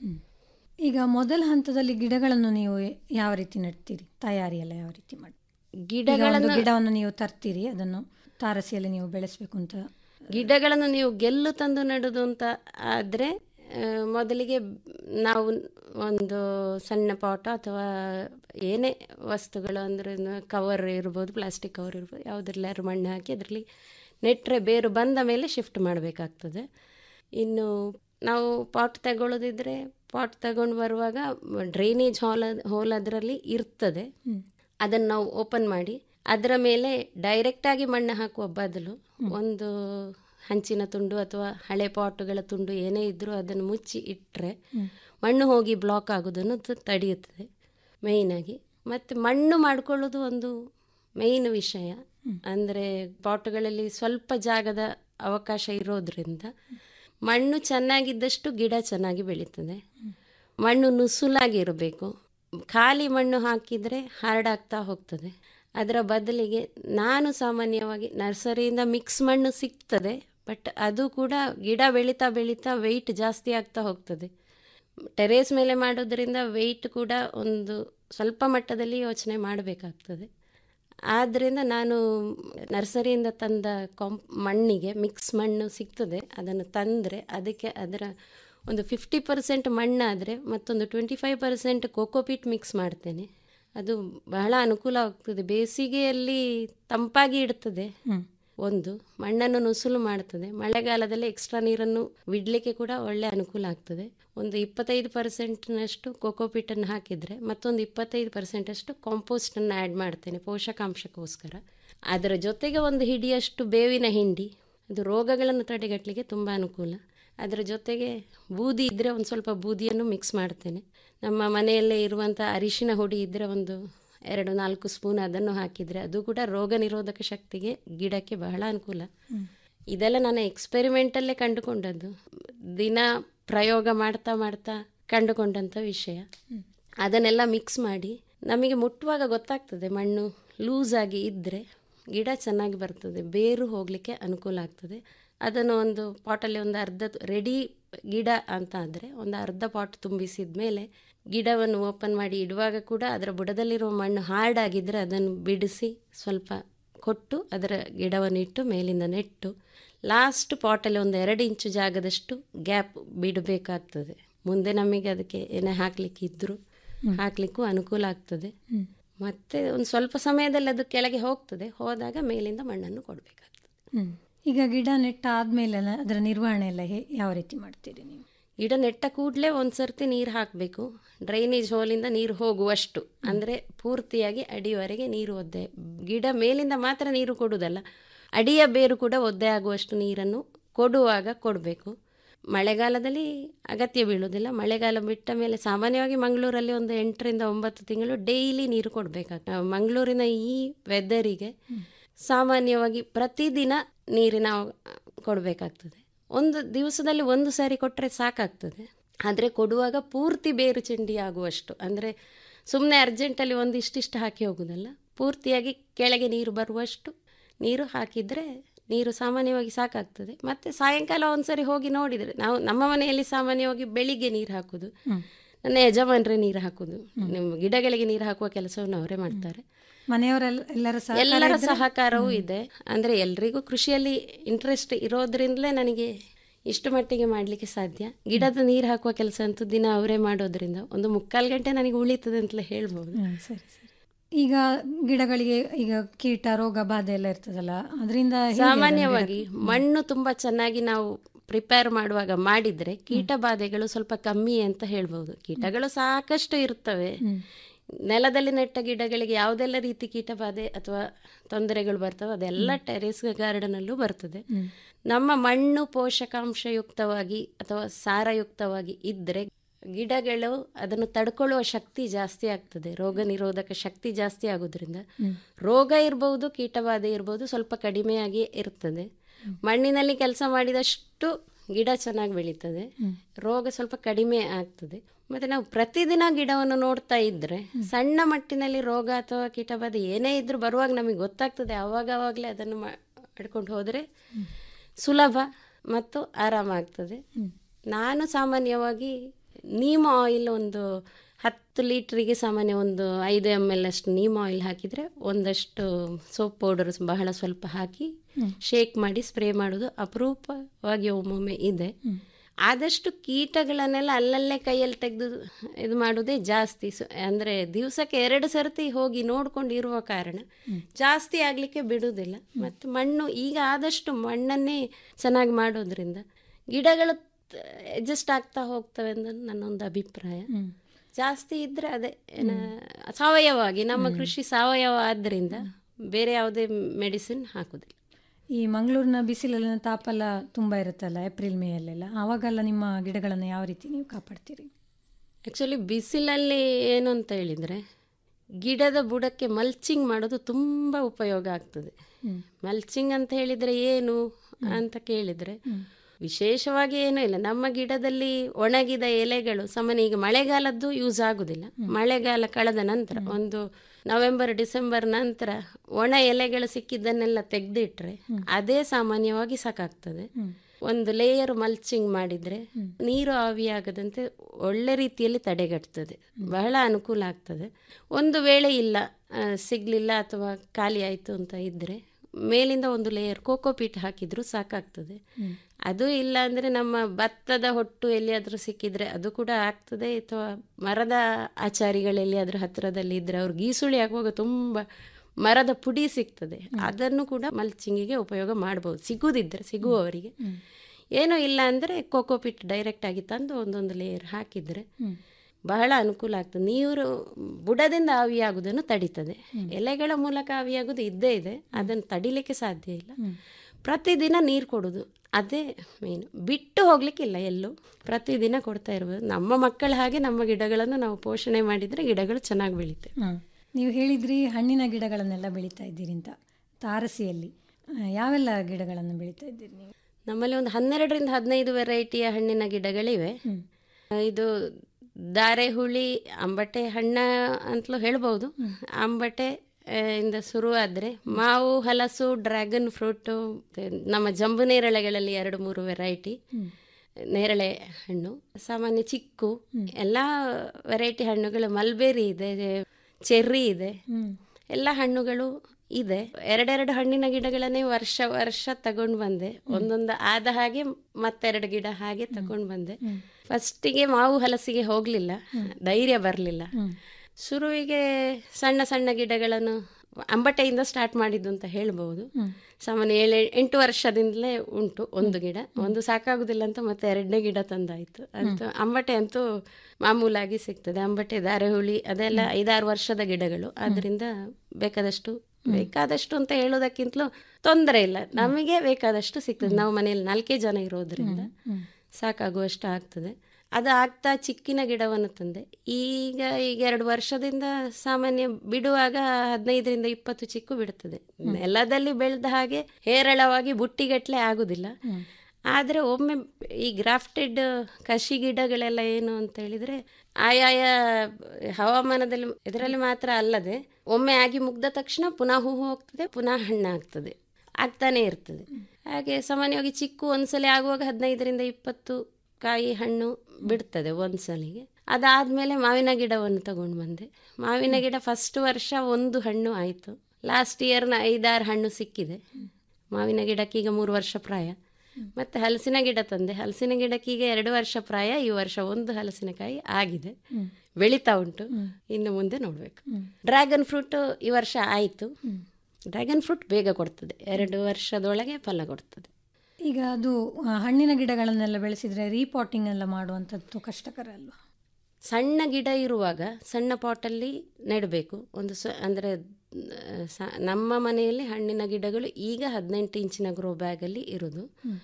ಈಗ ಮೊದಲ ಹಂತದಲ್ಲಿ ಗಿಡಗಳನ್ನು ನೀವು ಯಾವ ರೀತಿ ನೆಡ್ತೀರಿ ತಯಾರಿ ಎಲ್ಲ ಯಾವ ರೀತಿ ಮಾಡಿ ಗಿಡಗಳನ್ನು ಗಿಡವನ್ನು ನೀವು ತರ್ತೀರಿ ಅದನ್ನು ತಾರಸಿಯಲ್ಲಿ ನೀವು ಬೆಳೆಸಬೇಕು ಅಂತ ಗಿಡಗಳನ್ನು ನೀವು ಗೆಲ್ಲು ತಂದು ನೆಡೋದು ಅಂತ ಆದರೆ ಮೊದಲಿಗೆ ನಾವು ಒಂದು ಸಣ್ಣ ಪಾಟ್ ಅಥವಾ ಏನೇ ವಸ್ತುಗಳು ಅಂದರೆ ಕವರ್ ಇರ್ಬೋದು ಪ್ಲಾಸ್ಟಿಕ್ ಕವರ್ ಇರ್ಬೋದು ಯಾವುದ್ರಲ್ಲಾದ್ರು ಮಣ್ಣು ಹಾಕಿ ಅದರಲ್ಲಿ ನೆಟ್ಟರೆ ಬೇರು ಬಂದ ಮೇಲೆ ಶಿಫ್ಟ್ ಮಾಡಬೇಕಾಗ್ತದೆ ಇನ್ನು ನಾವು ಪಾಟ್ ತಗೊಳ್ಳೋದಿದ್ರೆ ಪಾಟ್ ತಗೊಂಡು ಬರುವಾಗ ಡ್ರೈನೇಜ್ ಹಾಲ್ ಹೋಲ್ ಅದರಲ್ಲಿ ಇರ್ತದೆ ಅದನ್ನು ನಾವು ಓಪನ್ ಮಾಡಿ ಅದರ ಮೇಲೆ ಡೈರೆಕ್ಟಾಗಿ ಮಣ್ಣು ಹಾಕುವ ಬದಲು ಒಂದು ಹಂಚಿನ ತುಂಡು ಅಥವಾ ಹಳೆ ಪಾಟುಗಳ ತುಂಡು ಏನೇ ಇದ್ದರೂ ಅದನ್ನು ಮುಚ್ಚಿ ಇಟ್ಟರೆ ಮಣ್ಣು ಹೋಗಿ ಬ್ಲಾಕ್ ಆಗೋದನ್ನು ತ- ತಡೆಯುತ್ತದೆ ಮೇಯ್ನಾಗಿ ಮತ್ತು ಮಣ್ಣು ಮಾಡ್ಕೊಳ್ಳೋದು ಒಂದು ಮೇಯ್ನ್ ವಿಷಯ ಅಂದರೆ ಪಾಟುಗಳಲ್ಲಿ ಸ್ವಲ್ಪ ಜಾಗದ ಅವಕಾಶ ಇರೋದ್ರಿಂದ ಮಣ್ಣು ಚೆನ್ನಾಗಿದ್ದಷ್ಟು ಗಿಡ ಚೆನ್ನಾಗಿ ಬೆಳೀತದೆ ಮಣ್ಣು ನುಸುಲಾಗಿ ಇರಬೇಕು ಖಾಲಿ ಮಣ್ಣು ಹಾಕಿದರೆ ಹಾರ್ಡಾಗ್ತಾ ಹೋಗ್ತದೆ ಅದರ ಬದಲಿಗೆ ನಾನು ಸಾಮಾನ್ಯವಾಗಿ ನರ್ಸರಿಯಿಂದ ಮಿಕ್ಸ್ ಮಣ್ಣು ಸಿಗ್ತದೆ ಬಟ್ ಅದು ಕೂಡ ಗಿಡ ಬೆಳೀತಾ ಬೆಳೀತಾ ವೆಯ್ಟ್ ಜಾಸ್ತಿ ಆಗ್ತಾ ಹೋಗ್ತದೆ ಟೆರೇಸ್ ಮೇಲೆ ಮಾಡೋದ್ರಿಂದ ವೆಯ್ಟ್ ಕೂಡ ಒಂದು ಸ್ವಲ್ಪ ಮಟ್ಟದಲ್ಲಿ ಯೋಚನೆ ಮಾಡಬೇಕಾಗ್ತದೆ ಆದ್ದರಿಂದ ನಾನು ನರ್ಸರಿಯಿಂದ ತಂದ ಕಾಂಪ್ ಮಣ್ಣಿಗೆ ಮಿಕ್ಸ್ ಮಣ್ಣು ಸಿಗ್ತದೆ ಅದನ್ನು ತಂದರೆ ಅದಕ್ಕೆ ಅದರ ಒಂದು ಫಿಫ್ಟಿ ಪರ್ಸೆಂಟ್ ಮಣ್ಣಾದರೆ ಮತ್ತೊಂದು twenty five percent cocopeat mix ಮಾಡ್ತೇನೆ ಅದು ಬಹಳ ಅನುಕೂಲ ಆಗ್ತದೆ ಬೇಸಿಗೆಯಲ್ಲಿ ತಂಪಾಗಿ ಇಡ್ತದೆ ಒಂದು ಮಣ್ಣನ್ನು ನುಸುಲು ಮಾಡ್ತದೆ ಮಳೆಗಾಲದಲ್ಲಿ ಎಕ್ಸ್ಟ್ರಾ ನೀರನ್ನು ಬಿಡಲಿಕ್ಕೆ ಕೂಡ ಒಳ್ಳೆ ಅನುಕೂಲ ಆಗ್ತದೆ ಒಂದು ಇಪ್ಪತ್ತೈದು ಪರ್ಸೆಂಟ್ನಷ್ಟು ಕೋಕೋಪೀಟನ್ನು ಹಾಕಿದರೆ ಮತ್ತೊಂದು ಇಪ್ಪತ್ತೈದು ಪರ್ಸೆಂಟಷ್ಟು ಕಾಂಪೋಸ್ಟನ್ನು ಆ್ಯಡ್ ಮಾಡ್ತೇನೆ ಪೋಷಕಾಂಶಕ್ಕೋಸ್ಕರ ಅದರ ಜೊತೆಗೆ ಒಂದು ಹಿಡಿಯಷ್ಟು ಬೇವಿನ ಹಿಂಡಿ ಅದು ರೋಗಗಳನ್ನು ತಡೆಗಟ್ಟಲಿಕ್ಕೆ ತುಂಬ ಅನುಕೂಲ ಅದರ ಜೊತೆಗೆ ಬೂದಿ ಇದ್ದರೆ ಒಂದು ಸ್ವಲ್ಪ ಬೂದಿಯನ್ನು ಮಿಕ್ಸ್ ಮಾಡ್ತೇನೆ ನಮ್ಮ ಮನೆಯಲ್ಲೇ ಇರುವಂಥ ಅರಿಶಿನ ಹುಡಿ ಇದ್ದರೆ ಒಂದು ಎರಡು ನಾಲ್ಕು ಸ್ಪೂನ್ ಅದನ್ನು ಹಾಕಿದರೆ ಅದು ಕೂಡ ರೋಗ ನಿರೋಧಕ ಶಕ್ತಿಗೆ ಗಿಡಕ್ಕೆ ಬಹಳ ಅನುಕೂಲ ಇದೆಲ್ಲ ನಾನು ಎಕ್ಸ್ಪೆರಿಮೆಂಟಲ್ಲೇ ಕಂಡುಕೊಂಡದ್ದು ದಿನ ಪ್ರಯೋಗ ಮಾಡ್ತಾ ಮಾಡ್ತಾ ಕಂಡುಕೊಂಡಂಥ ವಿಷಯ ಅದನ್ನೆಲ್ಲ ಮಿಕ್ಸ್ ಮಾಡಿ ನಮಗೆ ಮುಟ್ಟುವಾಗ ಗೊತ್ತಾಗ್ತದೆ ಮಣ್ಣು ಲೂಸ್ ಆಗಿ ಇದ್ದರೆ ಗಿಡ ಚೆನ್ನಾಗಿ ಬರ್ತದೆ ಬೇರು ಹೋಗಲಿಕ್ಕೆ ಅನುಕೂಲ ಆಗ್ತದೆ ಅದನ್ನು ಒಂದು ಪಾಟಲ್ಲಿ ಒಂದು ಅರ್ಧ ರೆಡಿ ಗಿಡ ಅಂತ ಆದರೆ ಒಂದು ಅರ್ಧ ಪಾಟ್ ತುಂಬಿಸಿದ ಮೇಲೆ ಗಿಡವನ್ನು ಓಪನ್ ಮಾಡಿ ಇಡುವಾಗ ಕೂಡ ಅದರ ಬುಡದಲ್ಲಿರುವ ಮಣ್ಣು ಹಾರ್ಡ್ ಆಗಿದ್ದರೆ ಅದನ್ನು ಬಿಡಿಸಿ ಸ್ವಲ್ಪ ಕೊಟ್ಟು ಅದರ ಗಿಡವನ್ನು ಇಟ್ಟು ಮೇಲಿಂದ ನೆಟ್ಟು ಲಾಸ್ಟ್ ಪಾಟಲ್ಲಿ ಒಂದು ಎರಡು ಇಂಚು ಜಾಗದಷ್ಟು ಗ್ಯಾಪ್ ಬಿಡಬೇಕಾಗ್ತದೆ ಮುಂದೆ ನಮಗೆ ಅದಕ್ಕೆ ಏನೇ ಹಾಕ್ಲಿಕ್ಕೆ ಇದ್ದರೂ ಹಾಕ್ಲಿಕ್ಕೂ ಅನುಕೂಲ ಆಗ್ತದೆ ಮತ್ತೆ ಒಂದು ಸ್ವಲ್ಪ ಸಮಯದಲ್ಲಿ ಅದು ಕೆಳಗೆ ಹೋಗ್ತದೆ ಹೋದಾಗ ಮೇಲಿಂದ ಮಣ್ಣನ್ನು ಕೊಡಬೇಕಾಗ್ತದೆ ಹ್ಮ್. ಈಗ ಗಿಡ ನೆಟ್ಟ ಆದ್ಮೇಲೆ ಅದರ ನಿರ್ವಹಣೆ ಎಲ್ಲ ಹೇ- ಯಾವ ರೀತಿ ಮಾಡ್ತೀರಿ ನೀವು ಗಿಡ ನೆಟ್ಟ ಕೂಡಲೇ ಒಂದು ಸರ್ತಿ ನೀರು ಹಾಕಬೇಕು ಡ್ರೈನೇಜ್ ಹೋಲಿಂದ ನೀರು ಹೋಗುವಷ್ಟು ಅಂದರೆ ಪೂರ್ತಿಯಾಗಿ ಅಡಿಯವರೆಗೆ ನೀರು ಒದ್ದೆ ಗಿಡ ಮೇಲಿಂದ ಮಾತ್ರ ನೀರು ಕೊಡುವುದಲ್ಲ ಅಡಿಯ ಬೇರು ಕೂಡ ಒದ್ದೆ ಆಗುವಷ್ಟು ನೀರನ್ನು ಕೊಡುವಾಗ ಕೊಡಬೇಕು ಮಳೆಗಾಲದಲ್ಲಿ ಅಗತ್ಯ ಬೀಳುವುದಿಲ್ಲ ಮಳೆಗಾಲ ಬಿಟ್ಟ ಮೇಲೆ ಸಾಮಾನ್ಯವಾಗಿ ಮಂಗಳೂರಲ್ಲಿ ಒಂದು ಎಂಟರಿಂದ ಒಂಬತ್ತು ತಿಂಗಳು ಡೈಲಿ ನೀರು ಕೊಡಬೇಕಾಗ್ತದೆ ಮಂಗಳೂರಿನ ಈ ವೆದರಿಗೆ ಸಾಮಾನ್ಯವಾಗಿ ಪ್ರತಿದಿನ ನೀರಿನ ಕೊಡಬೇಕಾಗ್ತದೆ ಒಂದು ದಿವಸದಲ್ಲಿ ಒಂದು ಸಾರಿ ಕೊಟ್ಟರೆ ಸಾಕಾಗ್ತದೆ ಆದರೆ ಕೊಡುವಾಗ ಪೂರ್ತಿ ಬೇರು ಚೆಂಡಿ ಆಗುವಷ್ಟು ಅಂದರೆ ಸುಮ್ಮನೆ ಅರ್ಜೆಂಟಲ್ಲಿ ಒಂದು ಇಷ್ಟಿಷ್ಟು ಹಾಕಿ ಹೋಗೋದಲ್ಲ ಪೂರ್ತಿಯಾಗಿ ಕೆಳಗೆ ನೀರು ಬರುವಷ್ಟು ನೀರು ಹಾಕಿದರೆ ನೀರು ಸಾಮಾನ್ಯವಾಗಿ ಸಾಕಾಗ್ತದೆ ಮತ್ತು ಸಾಯಂಕಾಲ ಒಂದ್ಸರಿ ಹೋಗಿ ನೋಡಿದರೆ ನಾವು ನಮ್ಮ ಮನೆಯಲ್ಲಿ ಸಾಮಾನ್ಯವಾಗಿ ಬೆಳಿಗ್ಗೆ ನೀರು ಹಾಕೋದು ನನ್ನ ಯಜಮಾನ್ರೆ ನೀರು ಹಾಕೋದು ನಿಮ್ಮ ಗಿಡಗಳಿಗೆ ನೀರು ಹಾಕುವ ಕೆಲಸವನ್ನು ಅವರೇ ಮಾಡ್ತಾರೆ ಮನೆಯವರೆಲ್ಲ ಎಲ್ಲರ ಸಹಕಾರ ಎಲ್ಲರ ಇದ್ರೆ- ಸಹಕಾರವೂ ಇದೆ ಅಂದರೆ ಎಲ್ರಿಗೂ ಕೃಷಿಯಲ್ಲಿ ಇಂಟ್ರೆಸ್ಟ್ ಇರೋದ್ರಿಂದಲೇ ನನಗೆ ಇಷ್ಟು ಮಟ್ಟಿಗೆ ಮಾಡಲಿಕ್ಕೆ ಸಾಧ್ಯ ಗಿಡದ ನೀರು ಹಾಕುವ ಕೆಲಸ ಅಂತೂ ದಿನ ಅವರೇ ಮಾಡೋದ್ರಿಂದ ಒಂದು ಮುಕ್ಕಾಲು ಗಂಟೆ ನನಗೆ ಉಳಿತದೆ ಅಂತಲೇ ಹೇಳ್ಬೋದು ಹ್ಮ್, ಸರಿ ಸರಿ ಈಗ ಗಿಡಗಳಿಗೆ ಈಗ ಕೀಟ ರೋಗ ಬಾಧೆ ಎಲ್ಲ ಇರ್ತದಲ್ಲ ಅದರಿಂದ ಸಾಮಾನ್ಯವಾಗಿ ಮಣ್ಣು ತುಂಬಾ ಚೆನ್ನಾಗಿ ನಾವು ಪ್ರಿಪೇರ್ ಮಾಡುವಾಗ ಮಾಡಿದ್ರೆ ಕೀಟ ಬಾಧೆಗಳು ಸ್ವಲ್ಪ ಕಮ್ಮಿ ಅಂತ ಹೇಳ್ಬೋದು ಕೀಟಗಳು ಸಾಕಷ್ಟು ಇರ್ತವೆ ನೆಲದಲ್ಲಿ ನೆಟ್ಟ ಗಿಡಗಳಿಗೆ ಯಾವುದೆಲ್ಲ ರೀತಿ ಕೀಟ ಬಾಧೆ ಅಥವಾ ತೊಂದರೆಗಳು ಬರ್ತವೆ ಅದೆಲ್ಲ ಟೆರೇಸ್ ಗಾರ್ಡನಲ್ಲೂ ಬರ್ತದೆ ನಮ್ಮ ಮಣ್ಣು ಪೋಷಕಾಂಶಯುಕ್ತವಾಗಿ ಅಥವಾ ಸಾರಯುಕ್ತವಾಗಿ ಇದ್ದರೆ ಗಿಡಗಳು ಅದನ್ನು ತಡ್ಕೊಳ್ಳುವ ಶಕ್ತಿ ಜಾಸ್ತಿ ಆಗ್ತದೆ ರೋಗ ನಿರೋಧಕ ಶಕ್ತಿ ಜಾಸ್ತಿ ಆಗೋದ್ರಿಂದ ರೋಗ ಇರ್ಬೋದು ಕೀಟಬಾಧೆ ಇರ್ಬೋದು ಸ್ವಲ್ಪ ಕಡಿಮೆಯಾಗಿ ಇರ್ತದೆ ಮಣ್ಣಿನಲ್ಲಿ ಕೆಲಸ ಮಾಡಿದಷ್ಟು ಗಿಡ ಚೆನ್ನಾಗಿ ಬೆಳೀತದೆ ರೋಗ ಸ್ವಲ್ಪ ಕಡಿಮೆ ಆಗ್ತದೆ ಮತ್ತೆ ನಾವು ಪ್ರತಿದಿನ ಗಿಡವನ್ನು ನೋಡ್ತಾ ಇದ್ರೆ ಸಣ್ಣ ಮಟ್ಟಿನಲ್ಲಿ ರೋಗ ಅಥವಾ ಕೀಟಬಾಧೆ ಏನೇ ಇದ್ರೂ ಬರುವಾಗ ನಮಗೆ ಗೊತ್ತಾಗ್ತದೆ ಅವಾಗ ಅವಾಗಲೇ ಅದನ್ನು ಮಾಡ್ಕೊಂಡು ಹೋದರೆ ಸುಲಭ ಮತ್ತು ಆರಾಮಾಗ್ತದೆ ನಾನು ಸಾಮಾನ್ಯವಾಗಿ ನೀಮ್ ಆಯಿಲ್ ಒಂದು ಹತ್ತು ಲೀಟ್ರಿಗೆ ಸಾಮಾನ್ಯ ಒಂದು ಐದು ಎಮ್ ಎಲ್ ಅಷ್ಟು ನೀಮ್ ಆಯಿಲ್ ಹಾಕಿದರೆ ಒಂದಷ್ಟು ಸೋಪ್ ಪೌಡರ್ ಬಹಳ ಸ್ವಲ್ಪ ಹಾಕಿ ಶೇಕ್ ಮಾಡಿ ಸ್ಪ್ರೇ ಮಾಡೋದು ಅಪರೂಪವಾಗಿ ಒಮ್ಮೊಮ್ಮೆ ಇದೆ ಆದಷ್ಟು ಕೀಟಗಳನ್ನೆಲ್ಲ ಅಲ್ಲಲ್ಲೇ ಕೈಯಲ್ಲಿ ತೆಗೆದು ಇದು ಮಾಡೋದೇ ಜಾಸ್ತಿ ಸೊ ಅಂದರೆ ದಿವಸಕ್ಕೆ ಎರಡು ಸರ್ತಿ ಹೋಗಿ ನೋಡ್ಕೊಂಡು ಇರುವ ಕಾರಣ ಜಾಸ್ತಿ ಆಗಲಿಕ್ಕೆ ಬಿಡುವುದಿಲ್ಲ ಮತ್ತು ಮಣ್ಣು ಈಗ ಆದಷ್ಟು ಮಣ್ಣನ್ನೇ ಚೆನ್ನಾಗಿ ಮಾಡೋದ್ರಿಂದ ಗಿಡಗಳು ಅಡ್ಜಸ್ಟ್ ಆಗ್ತಾ ಹೋಗ್ತವೆ ಅಂತ ನನ್ನೊಂದು ಅಭಿಪ್ರಾಯ ಜಾಸ್ತಿ ಇದ್ರೆ ಅದೇ ಏನ ಸಾವಯವವಾಗಿ ನಮ್ಮ ಕೃಷಿ ಸಾವಯವ ಆದ್ದರಿಂದ ಬೇರೆ ಯಾವುದೇ ಮೆಡಿಸಿನ್ ಹಾಕುದಿಲ್ಲ ಈ ಮಂಗಳೂರಿನ ಬಿಸಿಲೆಲ್ಲ ತಾಪೆಲ್ಲ ತುಂಬ ಇರುತ್ತಲ್ಲ ಏಪ್ರಿಲ್ ಮೇ ಅಲ್ಲೆಲ್ಲ ಆವಾಗೆಲ್ಲ ನಿಮ್ಮ ಗಿಡಗಳನ್ನು ಯಾವ ರೀತಿ ನೀವು ಕಾಪಾಡ್ತೀರಿ ಆ್ಯಕ್ಚುಲಿ ಬಿಸಿಲಲ್ಲಿ ಏನು ಅಂತ ಹೇಳಿದರೆ ಗಿಡದ ಬುಡಕ್ಕೆ ಮಲ್ಚಿಂಗ್ ಮಾಡೋದು ತುಂಬ ಉಪಯೋಗ ಆಗ್ತದೆ ಮಲ್ಚಿಂಗ್ ಅಂತ ಹೇಳಿದರೆ ಏನು ಅಂತ ಕೇಳಿದರೆ ವಿಶೇಷವಾಗಿ ಏನೂ ಇಲ್ಲ ನಮ್ಮ ಗಿಡದಲ್ಲಿ ಒಣಗಿದ ಎಲೆಗಳು ಸಾಮಾನ್ಯ ಈಗ ಮಳೆಗಾಲದ್ದು ಯೂಸ್ ಆಗುದಿಲ್ಲ ಮಳೆಗಾಲ ಕಳೆದ ನಂತರ ಒಂದು ನವೆಂಬರ್ ಡಿಸೆಂಬರ್ ನಂತರ ಒಣ ಎಲೆಗಳು ಸಿಕ್ಕಿದ್ದನ್ನೆಲ್ಲ ತೆಗೆದಿಟ್ರೆ ಅದೇ ಸಾಮಾನ್ಯವಾಗಿ ಸಾಕಾಗ್ತದೆ ಒಂದು ಲೇಯರ್ ಮಲ್ಚಿಂಗ್ ಮಾಡಿದ್ರೆ ನೀರು ಆವಿಯಾಗದಂತೆ ಒಳ್ಳೆ ರೀತಿಯಲ್ಲಿ ತಡೆಗಟ್ತದೆ ಬಹಳ ಅನುಕೂಲ ಆಗ್ತದೆ ಒಂದು ವೇಳೆ ಇಲ್ಲ ಆ, ಸಿಗ್ಲಿಲ್ಲ ಅಥವಾ ಖಾಲಿ ಆಯಿತು ಅಂತ ಇದ್ದರೆ ಮೇಲಿಂದ ಒಂದು ಲೇಯರ್ ಕೋಕೋಪೀಟ್ ಹಾಕಿದ್ರು ಸಾಕಾಗ್ತದೆ ಅದು ಇಲ್ಲ ಅಂದರೆ ನಮ್ಮ ಭತ್ತದ ಹೊಟ್ಟು ಎಲ್ಲಿಯಾದರೂ ಸಿಕ್ಕಿದ್ರೆ ಅದು ಕೂಡ ಆಗ್ತದೆ ಅಥವಾ ಮರದ ಆಚಾರಿಗಳು ಎಲ್ಲಿಯಾದ್ರೂ ಹತ್ತಿರದಲ್ಲಿ ಇದ್ದರೆ ಅವ್ರು ಗೀಸುಳಿ ಹಾಕುವಾಗ ತುಂಬ ಮರದ ಪುಡಿ ಸಿಗ್ತದೆ ಅದನ್ನು ಕೂಡ ಮಲ್ಚಿಂಗಿಗೆ ಉಪಯೋಗ ಮಾಡ್ಬೋದು ಸಿಗುದಿದ್ರೆ ಸಿಗುವವರಿಗೆ ಏನೂ ಇಲ್ಲ ಅಂದರೆ ಕೋಕೋಪಿಟ್ ಡೈರೆಕ್ಟ್ ಆಗಿ ತಂದು ಒಂದೊಂದು ಲೇಯರ್ ಹಾಕಿದರೆ ಬಹಳ ಅನುಕೂಲ ಆಗ್ತದೆ ನೀರು ಬುಡದಿಂದ ಆವಿಯಾಗುವುದನ್ನು ತಡೀತದೆ ಎಲೆಗಳ ಮೂಲಕ ಆವಿಯಾಗುವುದು ಇದ್ದೇ ಇದೆ ಅದನ್ನು ತಡಿಲಿಕ್ಕೆ ಸಾಧ್ಯ ಇಲ್ಲ ಪ್ರತಿದಿನ ನೀರು ಕೊಡೋದು ಅದೇ ಮೇನ್ ಬಿಟ್ಟು ಹೋಗ್ಲಿಕ್ಕಿಲ್ಲ ಎಲ್ಲೂ ಪ್ರತಿದಿನ ಕೊಡ್ತಾ ಇರ್ಬೋದು ನಮ್ಮ ಮಕ್ಕಳ ಹಾಗೆ ನಮ್ಮ ಗಿಡಗಳನ್ನು ನಾವು ಪೋಷಣೆ ಮಾಡಿದರೆ ಗಿಡಗಳು ಚೆನ್ನಾಗಿ ಬೆಳೀತವೆ ಹ್ಮ್. ನೀವು ಹೇಳಿದ್ರಿ ಹಣ್ಣಿನ ಗಿಡಗಳನ್ನೆಲ್ಲ ಬೆಳೀತಾ ಇದ್ದೀರಿ ಅಂತ ತಾರಸಿಯಲ್ಲಿ ಆ, ಯಾವೆಲ್ಲ ಗಿಡಗಳನ್ನು ಬೆಳೀತಾ ಇದ್ದೀರಿ ನೀವು ನಮ್ಮಲ್ಲಿ ಒಂದು ಹನ್ನೆರಡರಿಂದ ಹದಿನೈದು ವೆರೈಟಿಯ ಹಣ್ಣಿನ ಗಿಡಗಳಿವೆ ಇದು ದಾರೆಹುಳಿ ಅಂಬಟೆ ಹಣ್ಣ ಅಂತಲೂ ಹೇಳ್ಬೋದು ಅಂಬಟೆ ಆ, ಇಂದ ಶುರುವಾದರೆ ಮಾವು ಹಲಸು ಡ್ರ್ಯಾಗನ್ ಫ್ರೂಟು ಮತ್ತೆ ನಮ್ಮ ಜಂಬು ನೇರಳೆಗಳಲ್ಲಿ ಎರಡು ಮೂರು ವೆರೈಟಿ ನೇರಳೆ ಹಣ್ಣು ಸಾಮಾನ್ಯ ಚಿಕ್ಕು ಎಲ್ಲ ವೆರೈಟಿ ಹಣ್ಣುಗಳು ಮಲ್ಬೇರಿ ಇದೆ ಚೆರ್ರಿ ಇದೆ ಎಲ್ಲ ಹಣ್ಣುಗಳು ಇದೆ ಎರಡೆರಡು ಹಣ್ಣಿನ ಗಿಡಗಳನ್ನೇ ವರ್ಷ ವರ್ಷ ತಗೊಂಡು ಬಂದೆ ಒಂದೊಂದು ಆದ ಹಾಗೆ ಮತ್ತೆರಡು ಗಿಡ ಹಾಗೆ ತಗೊಂಡು ಬಂದೆ ಫಸ್ಟಿಗೆ ಮಾವು ಹಲಸಿಗೆ ಹೋಗಲಿಲ್ಲ ಧೈರ್ಯ ಬರಲಿಲ್ಲ ಶುರುವಿಗೆ ಸಣ್ಣ ಸಣ್ಣ ಗಿಡಗಳನ್ನು ಅಂಬಟೆಯಿಂದ ಸ್ಟಾರ್ಟ್ ಮಾಡಿದ್ದು ಅಂತ ಹೇಳ್ಬೋದು ಸಾಮಾನ್ಯ ಏಳು ಎಂಟು ವರ್ಷದಿಂದಲೇ ಉಂಟು ಒಂದು ಗಿಡ ಒಂದು ಸಾಕಾಗುದಿಲ್ಲ ಅಂತ ಮತ್ತೆ ಎರಡನೇ ಗಿಡ ತಂದಾಯಿತು ಅಂತ ಅಂಬಟೆ ಅಂತೂ ಮಾಮೂಲಾಗಿ ಸಿಗ್ತದೆ ಅಂಬಟೆ ದಾರೆಹುಳಿ ಅದೆಲ್ಲ ಐದಾರು ವರ್ಷದ ಗಿಡಗಳು ಅದರಿಂದ ಬೇಕಾದಷ್ಟು ಬೇಕಾದಷ್ಟು ಅಂತ ಹೇಳೋದಕ್ಕಿಂತಲೂ ತೊಂದರೆ ಇಲ್ಲ ನಮಗೆ ಬೇಕಾದಷ್ಟು ಸಿಗ್ತದೆ ನಾವು ಮನೆಯಲ್ಲಿ ನಾಲ್ಕೇ ಜನ ಇರೋದ್ರಿಂದ ಸಾಕಾಗುವಷ್ಟು ಆಗ್ತದೆ ಅದು ಆಗ್ತಾ ಚಿಕ್ಕಿನ ಗಿಡವನ್ನು ತಂದೆ ಈಗ ಈಗ ಎರಡು ವರ್ಷದಿಂದ ಸಾಮಾನ್ಯ ಬಿಡುವಾಗ ಹದಿನೈದರಿಂದ ಇಪ್ಪತ್ತು ಚಿಕ್ಕು ಬಿಡುತ್ತದೆ ನೆಲದಲ್ಲಿ ಬೆಳೆದ ಹಾಗೆ ಹೇರಳವಾಗಿ ಬುಟ್ಟಿಗಟ್ಟಲೆ ಆಗುದಿಲ್ಲ ಆದರೆ ಒಮ್ಮೆ ಈ ಗ್ರಾಫ್ಟೆಡ್ ಕಸಿ ಗಿಡಗಳೆಲ್ಲ ಏನು ಅಂತ ಹೇಳಿದ್ರೆ ಆಯಾಯ ಹವಾಮಾನದಲ್ಲಿ ಇದರಲ್ಲಿ ಮಾತ್ರ ಅಲ್ಲದೆ ಒಮ್ಮೆ ಆಗಿ ಮುಗ್ದ ತಕ್ಷಣ ಪುನಃ ಹೂ ಹೋಗ್ತದೆ ಪುನಃ ಹಣ್ಣಾಗ್ತದೆ ಆಗ್ತಾನೆ ಇರ್ತದೆ ಹಾಗೆ ಸಾಮಾನ್ಯವಾಗಿ ಚಿಕ್ಕು ಒಂದ್ಸಲ ಆಗುವಾಗ ಹದಿನೈದರಿಂದ ಇಪ್ಪತ್ತು ಕಾಯಿ ಹಣ್ಣು ಬಿಡ್ತದೆ ಒಂದ್ಸಲಿಗೆ ಅದಾದ್ಮೇಲೆ ಮಾವಿನ ಗಿಡವನ್ನು ತಗೊಂಡು ಬಂದೆ ಮಾವಿನ ಗಿಡ ಫಸ್ಟ್ ವರ್ಷ ಒಂದು ಹಣ್ಣು ಆಯಿತು ಲಾಸ್ಟ್ ಇಯರ್ನ ಐದಾರು ಹಣ್ಣು ಸಿಕ್ಕಿದೆ ಮಾವಿನ ಗಿಡಕ್ಕೆ ಈಗ ಮೂರು ವರ್ಷ ಪ್ರಾಯ ಮತ್ತೆ ಹಲಸಿನ ಗಿಡ ತಂದೆ ಹಲಸಿನ ಗಿಡಕ್ಕೆ ಈಗ ಎರಡು ವರ್ಷ ಪ್ರಾಯ ಈ ವರ್ಷ ಒಂದು ಹಲಸಿನಕಾಯಿ ಆಗಿದೆ ಬೆಳೀತಾ ಉಂಟು ಇನ್ನು ಮುಂದೆ ನೋಡಬೇಕು ಡ್ರ್ಯಾಗನ್ ಫ್ರೂಟ್ ಈ ವರ್ಷ ಆಯಿತು ಡ್ರ್ಯಾಗನ್ ಫ್ರೂಟ್ ಬೇಗ ಕೊಡ್ತದೆ ಎರಡು ವರ್ಷದೊಳಗೆ ಫಲ ಕೊಡ್ತದೆ ಈಗ ಅದು ಆ, ಹಣ್ಣಿನ ಗಿಡಗಳನ್ನೆಲ್ಲ ಬೆಳೆಸಿದ್ರೆ ರೀಪಾಟಿಂಗ್ ಎಲ್ಲ ಮಾಡುವಂಥದ್ದು ಕಷ್ಟಕರ ಅಲ್ವಾ ಸಣ್ಣ ಗಿಡ ಇರುವಾಗ ಸಣ್ಣ ಪಾಟಲ್ಲಿ ನೆಡಬೇಕು ಒಂದು ಸ ಅಂದರೆ ನಮ್ಮ ಮನೆಯಲ್ಲಿ ಹಣ್ಣಿನ ಗಿಡಗಳು ಈಗ ಹದಿನೆಂಟು ಇಂಚಿನ ಗ್ರೋ ಬ್ಯಾಗಲ್ಲಿ ಇರೋದು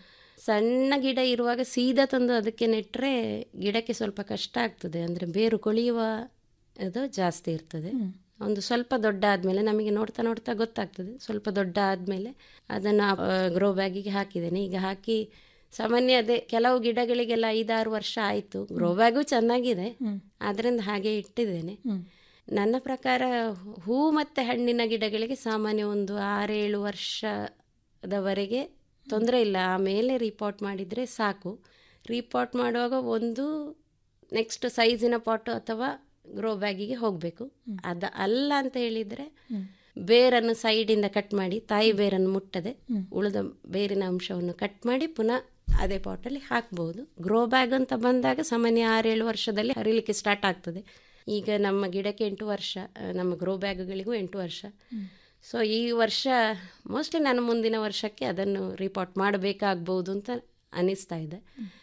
ಸಣ್ಣ ಗಿಡ ಇರುವಾಗ ಸೀದಾ ತಂದು ಅದಕ್ಕೆ ನೆಟ್ಟರೆ ಗಿಡಕ್ಕೆ ಸ್ವಲ್ಪ ಕಷ್ಟ ಆಗ್ತದೆ ಅಂದರೆ ಬೇರು ಕೊಳೆಯುವ ಇದು ಜಾಸ್ತಿ ಇರ್ತದೆ ಒಂದು ಸ್ವಲ್ಪ ದೊಡ್ಡ ಆದಮೇಲೆ ನಮಗೆ ನೋಡ್ತಾ ನೋಡ್ತಾ ಗೊತ್ತಾಗ್ತದೆ ಸ್ವಲ್ಪ ದೊಡ್ಡ ಆದಮೇಲೆ ಅದನ್ನು ಗ್ರೋ ಬ್ಯಾಗಿಗೆ ಹಾಕಿದ್ದೇನೆ ಈಗ ಹಾಕಿ ಸಾಮಾನ್ಯ ಅದೇ ಕೆಲವು ಗಿಡಗಳಿಗೆಲ್ಲ ಐದಾರು ವರ್ಷ ಆಯಿತು ಗ್ರೋ ಬ್ಯಾಗು ಚೆನ್ನಾಗಿದೆ ಅದರಿಂದ ಹಾಗೆ ಇಟ್ಟಿದ್ದೇನೆ ನನ್ನ ಪ್ರಕಾರ ಹೂ ಮತ್ತು ಹಣ್ಣಿನ ಗಿಡಗಳಿಗೆ ಸಾಮಾನ್ಯ ಒಂದು ಆರೇಳು ವರ್ಷದವರೆಗೆ ತೊಂದರೆ ಇಲ್ಲ ಆಮೇಲೆ ರಿಪೋರ್ಟ್ ಮಾಡಿದರೆ ಸಾಕು ರಿಪೋರ್ಟ್ ಮಾಡುವಾಗ ಒಂದು ನೆಕ್ಸ್ಟ್ ಸೈಜಿನ ಪಾಟು ಅಥವಾ ಗ್ರೋ ಬ್ಯಾಗಿಗೆ ಹೋಗಬೇಕು ಅದ ಅಲ್ಲ ಅಂತ ಹೇಳಿದರೆ ಬೇರನ್ನು ಸೈಡಿಂದ ಕಟ್ ಮಾಡಿ ತಾಯಿ ಬೇರನ್ನು ಮುಟ್ಟದೆ ಉಳಿದ ಬೇರಿನ ಅಂಶವನ್ನು ಕಟ್ ಮಾಡಿ ಪುನಃ ಅದೇ ಪಾಟಲ್ಲಿ ಹಾಕ್ಬೋದು ಗ್ರೋ ಬ್ಯಾಗ್ ಅಂತ ಬಂದಾಗ ಸಾಮಾನ್ಯ ಆರೇಳು ವರ್ಷದಲ್ಲಿ ಹರಿಲಿಕ್ಕೆ ಸ್ಟಾರ್ಟ್ ಆಗ್ತದೆ ಈಗ ನಮ್ಮ ಗಿಡಕ್ಕೆ ಎಂಟು ವರ್ಷ ಆ, ನಮ್ಮ ಗ್ರೋ ಬ್ಯಾಗ್ಗಳಿಗೂ ಎಂಟು ವರ್ಷ ಸೊ ಈ ವರ್ಷ ಮೋಸ್ಟ್ಲಿ ನಾನು ಮುಂದಿನ ವರ್ಷಕ್ಕೆ ಅದನ್ನು ರಿಪೋರ್ಟ್ ಮಾಡಬೇಕಾಗ್ಬೋದು ಅಂತ ಅನಿಸ್ತಾ ಇದೆ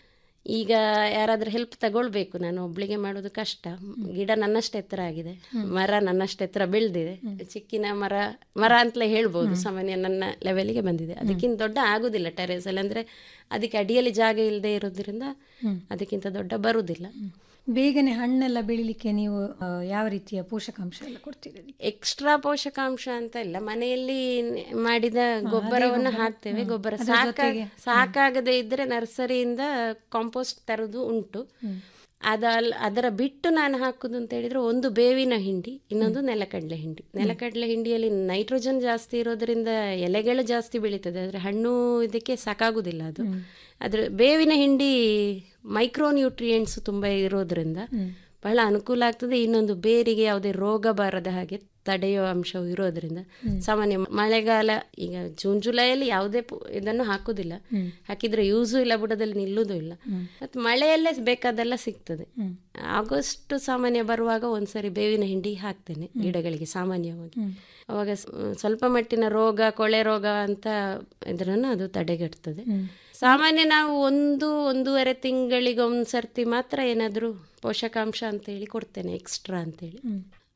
ಈಗ ಯಾರಾದ್ರೂ ಹೆಲ್ಪ್ ತಗೊಳ್ಬೇಕು ನಾನು ಒಬ್ಳಿಗೆ ಮಾಡೋದು ಕಷ್ಟ ಗಿಡ ನನ್ನಷ್ಟು ಎತ್ತರ ಆಗಿದೆ ಮರ ನನ್ನಷ್ಟು ಎತ್ತರ ಬೆಳೆದಿದೆ ಚಿಕ್ಕಿನ ಮರ ಮರ ಅಂತಲೇ ಹೇಳ್ಬೋದು ಸಾಮಾನ್ಯ ನನ್ನ ಲೆವೆಲಿಗೆ ಬಂದಿದೆ ಅದಕ್ಕಿಂತ ದೊಡ್ಡ ಆಗುದಿಲ್ಲ ಟೆರೇಸ್ ಅಲ್ಲಿ ಅಂದ್ರೆ ಅದಕ್ಕೆ ಅಡಿಯಲ್ಲಿ ಜಾಗ ಇಲ್ಲದೆ ಇರೋದ್ರಿಂದ ಅದಕ್ಕಿಂತ ದೊಡ್ಡ ಬರುವುದಿಲ್ಲ ಬೇಗನೆ ಹಣ್ಣೆಲ್ಲ ಬೆಳಿಲಿಕ್ಕೆ ನೀವು ಆ, ಯಾವ ರೀತಿಯ ಪೋಷಕಾಂಶ ಎಲ್ಲ ಕೊಡ್ತೀರಿ ಅದಕ್ಕೆ? ಎಕ್ಸ್ಟ್ರಾ ಪೋಷಕಾಂಶ ಅಂತ ಇಲ್ಲ ಮನೆಯಲ್ಲಿ ನ- ಮಾಡಿದ ಗೊಬ್ಬರವನ್ನು ಹಾಕ್ತೇವೆ ಗೊಬ್ಬರ ಸಾಕ ಸಾಕಾಗದೇ ಇದ್ರೆ ನರ್ಸರಿಯಿಂದ ಕಾಂಪೋಸ್ಟ್ ತರೋದು ಉಂಟು ಅದಲ್ ಅದರ ಬಿಟ್ಟು ನಾನು ಹಾಕುದು ಅಂತ ಹೇಳಿದ್ರೆ ಒಂದು ಬೇವಿನ ಹಿಂಡಿ ಇನ್ನೊಂದು ನೆಲಕಡಲೆ ಹಿಂಡಿ ನೆಲಕಡಲೆ ಹಿಂಡಿಯಲ್ಲಿ ನೈಟ್ರೋಜನ್ ಜಾಸ್ತಿ ಇರೋದ್ರಿಂದ ಎಲೆಗಳು ಜಾಸ್ತಿ ಬೆಳೀತದೆ ಆದರೆ ಹಣ್ಣು ಇದಕ್ಕೆ ಸಾಕಾಗುದಿಲ್ಲ ಅದು ಅದ್ರ ಬೇವಿನ ಹಿಂಡಿ ಮೈಕ್ರೋ ನ್ಯೂಟ್ರಿಯೆಂಟ್ಸ್ ತುಂಬ ಇರೋದ್ರಿಂದ ಬಹಳ ಅನುಕೂಲ ಆಗ್ತದೆ ಇನ್ನೊಂದು ಬೇರಿಗೆ ಯಾವುದೇ ರೋಗ ಬಾರದ ಹಾಗೆ ತಡೆಯುವ ಅಂಶವು ಇರೋದ್ರಿಂದ ಸಾಮಾನ್ಯ ಮಳೆಗಾಲ ಈಗ ಜೂನ್ ಜುಲೈಯಲ್ಲಿ ಯಾವುದೇ ಪು- ಇದನ್ನು ಹಾಕುದಿಲ್ಲ ಹಾಕಿದ್ರೆ ಯೂಸು ಇಲ್ಲ ಬುಡದಲ್ಲಿ ನಿಲ್ಲುವುದೂ ಇಲ್ಲ ಮತ್ತು ಮಳೆಯಲ್ಲೇ ಬೇಕಾದೆಲ್ಲ ಸಿಗ್ತದೆ ಆಗಸ್ಟ್ ಸಾಮಾನ್ಯ ಬರುವಾಗ ಒಂದ್ಸರಿ ಬೇವಿನ ಹಿಂಡಿ ಹಾಕ್ತೇನೆ ಗಿಡಗಳಿಗೆ ಸಾಮಾನ್ಯವಾಗಿ ಅವಾಗ ಸ್- ಸ್ವಲ್ಪ ಮಟ್ಟಿನ ರೋಗ ಕೊಳೆ ರೋಗ ಅಂತ ಇದರನ್ನು ಅದು ತಡೆಗಟ್ತದೆ ಸಾಮಾನ್ಯ ನಾವು ಒಂದು ಒಂದೂವರೆ ತಿಂಗಳಿಗೆ ಒಂದು ಸರ್ತಿ ಮಾತ್ರ ಏನಾದರೂ ಪೋಷಕಾಂಶ ಅಂತೇಳಿ ಕೊಡ್ತೇನೆ ಎಕ್ಸ್ಟ್ರಾ ಅಂತೇಳಿ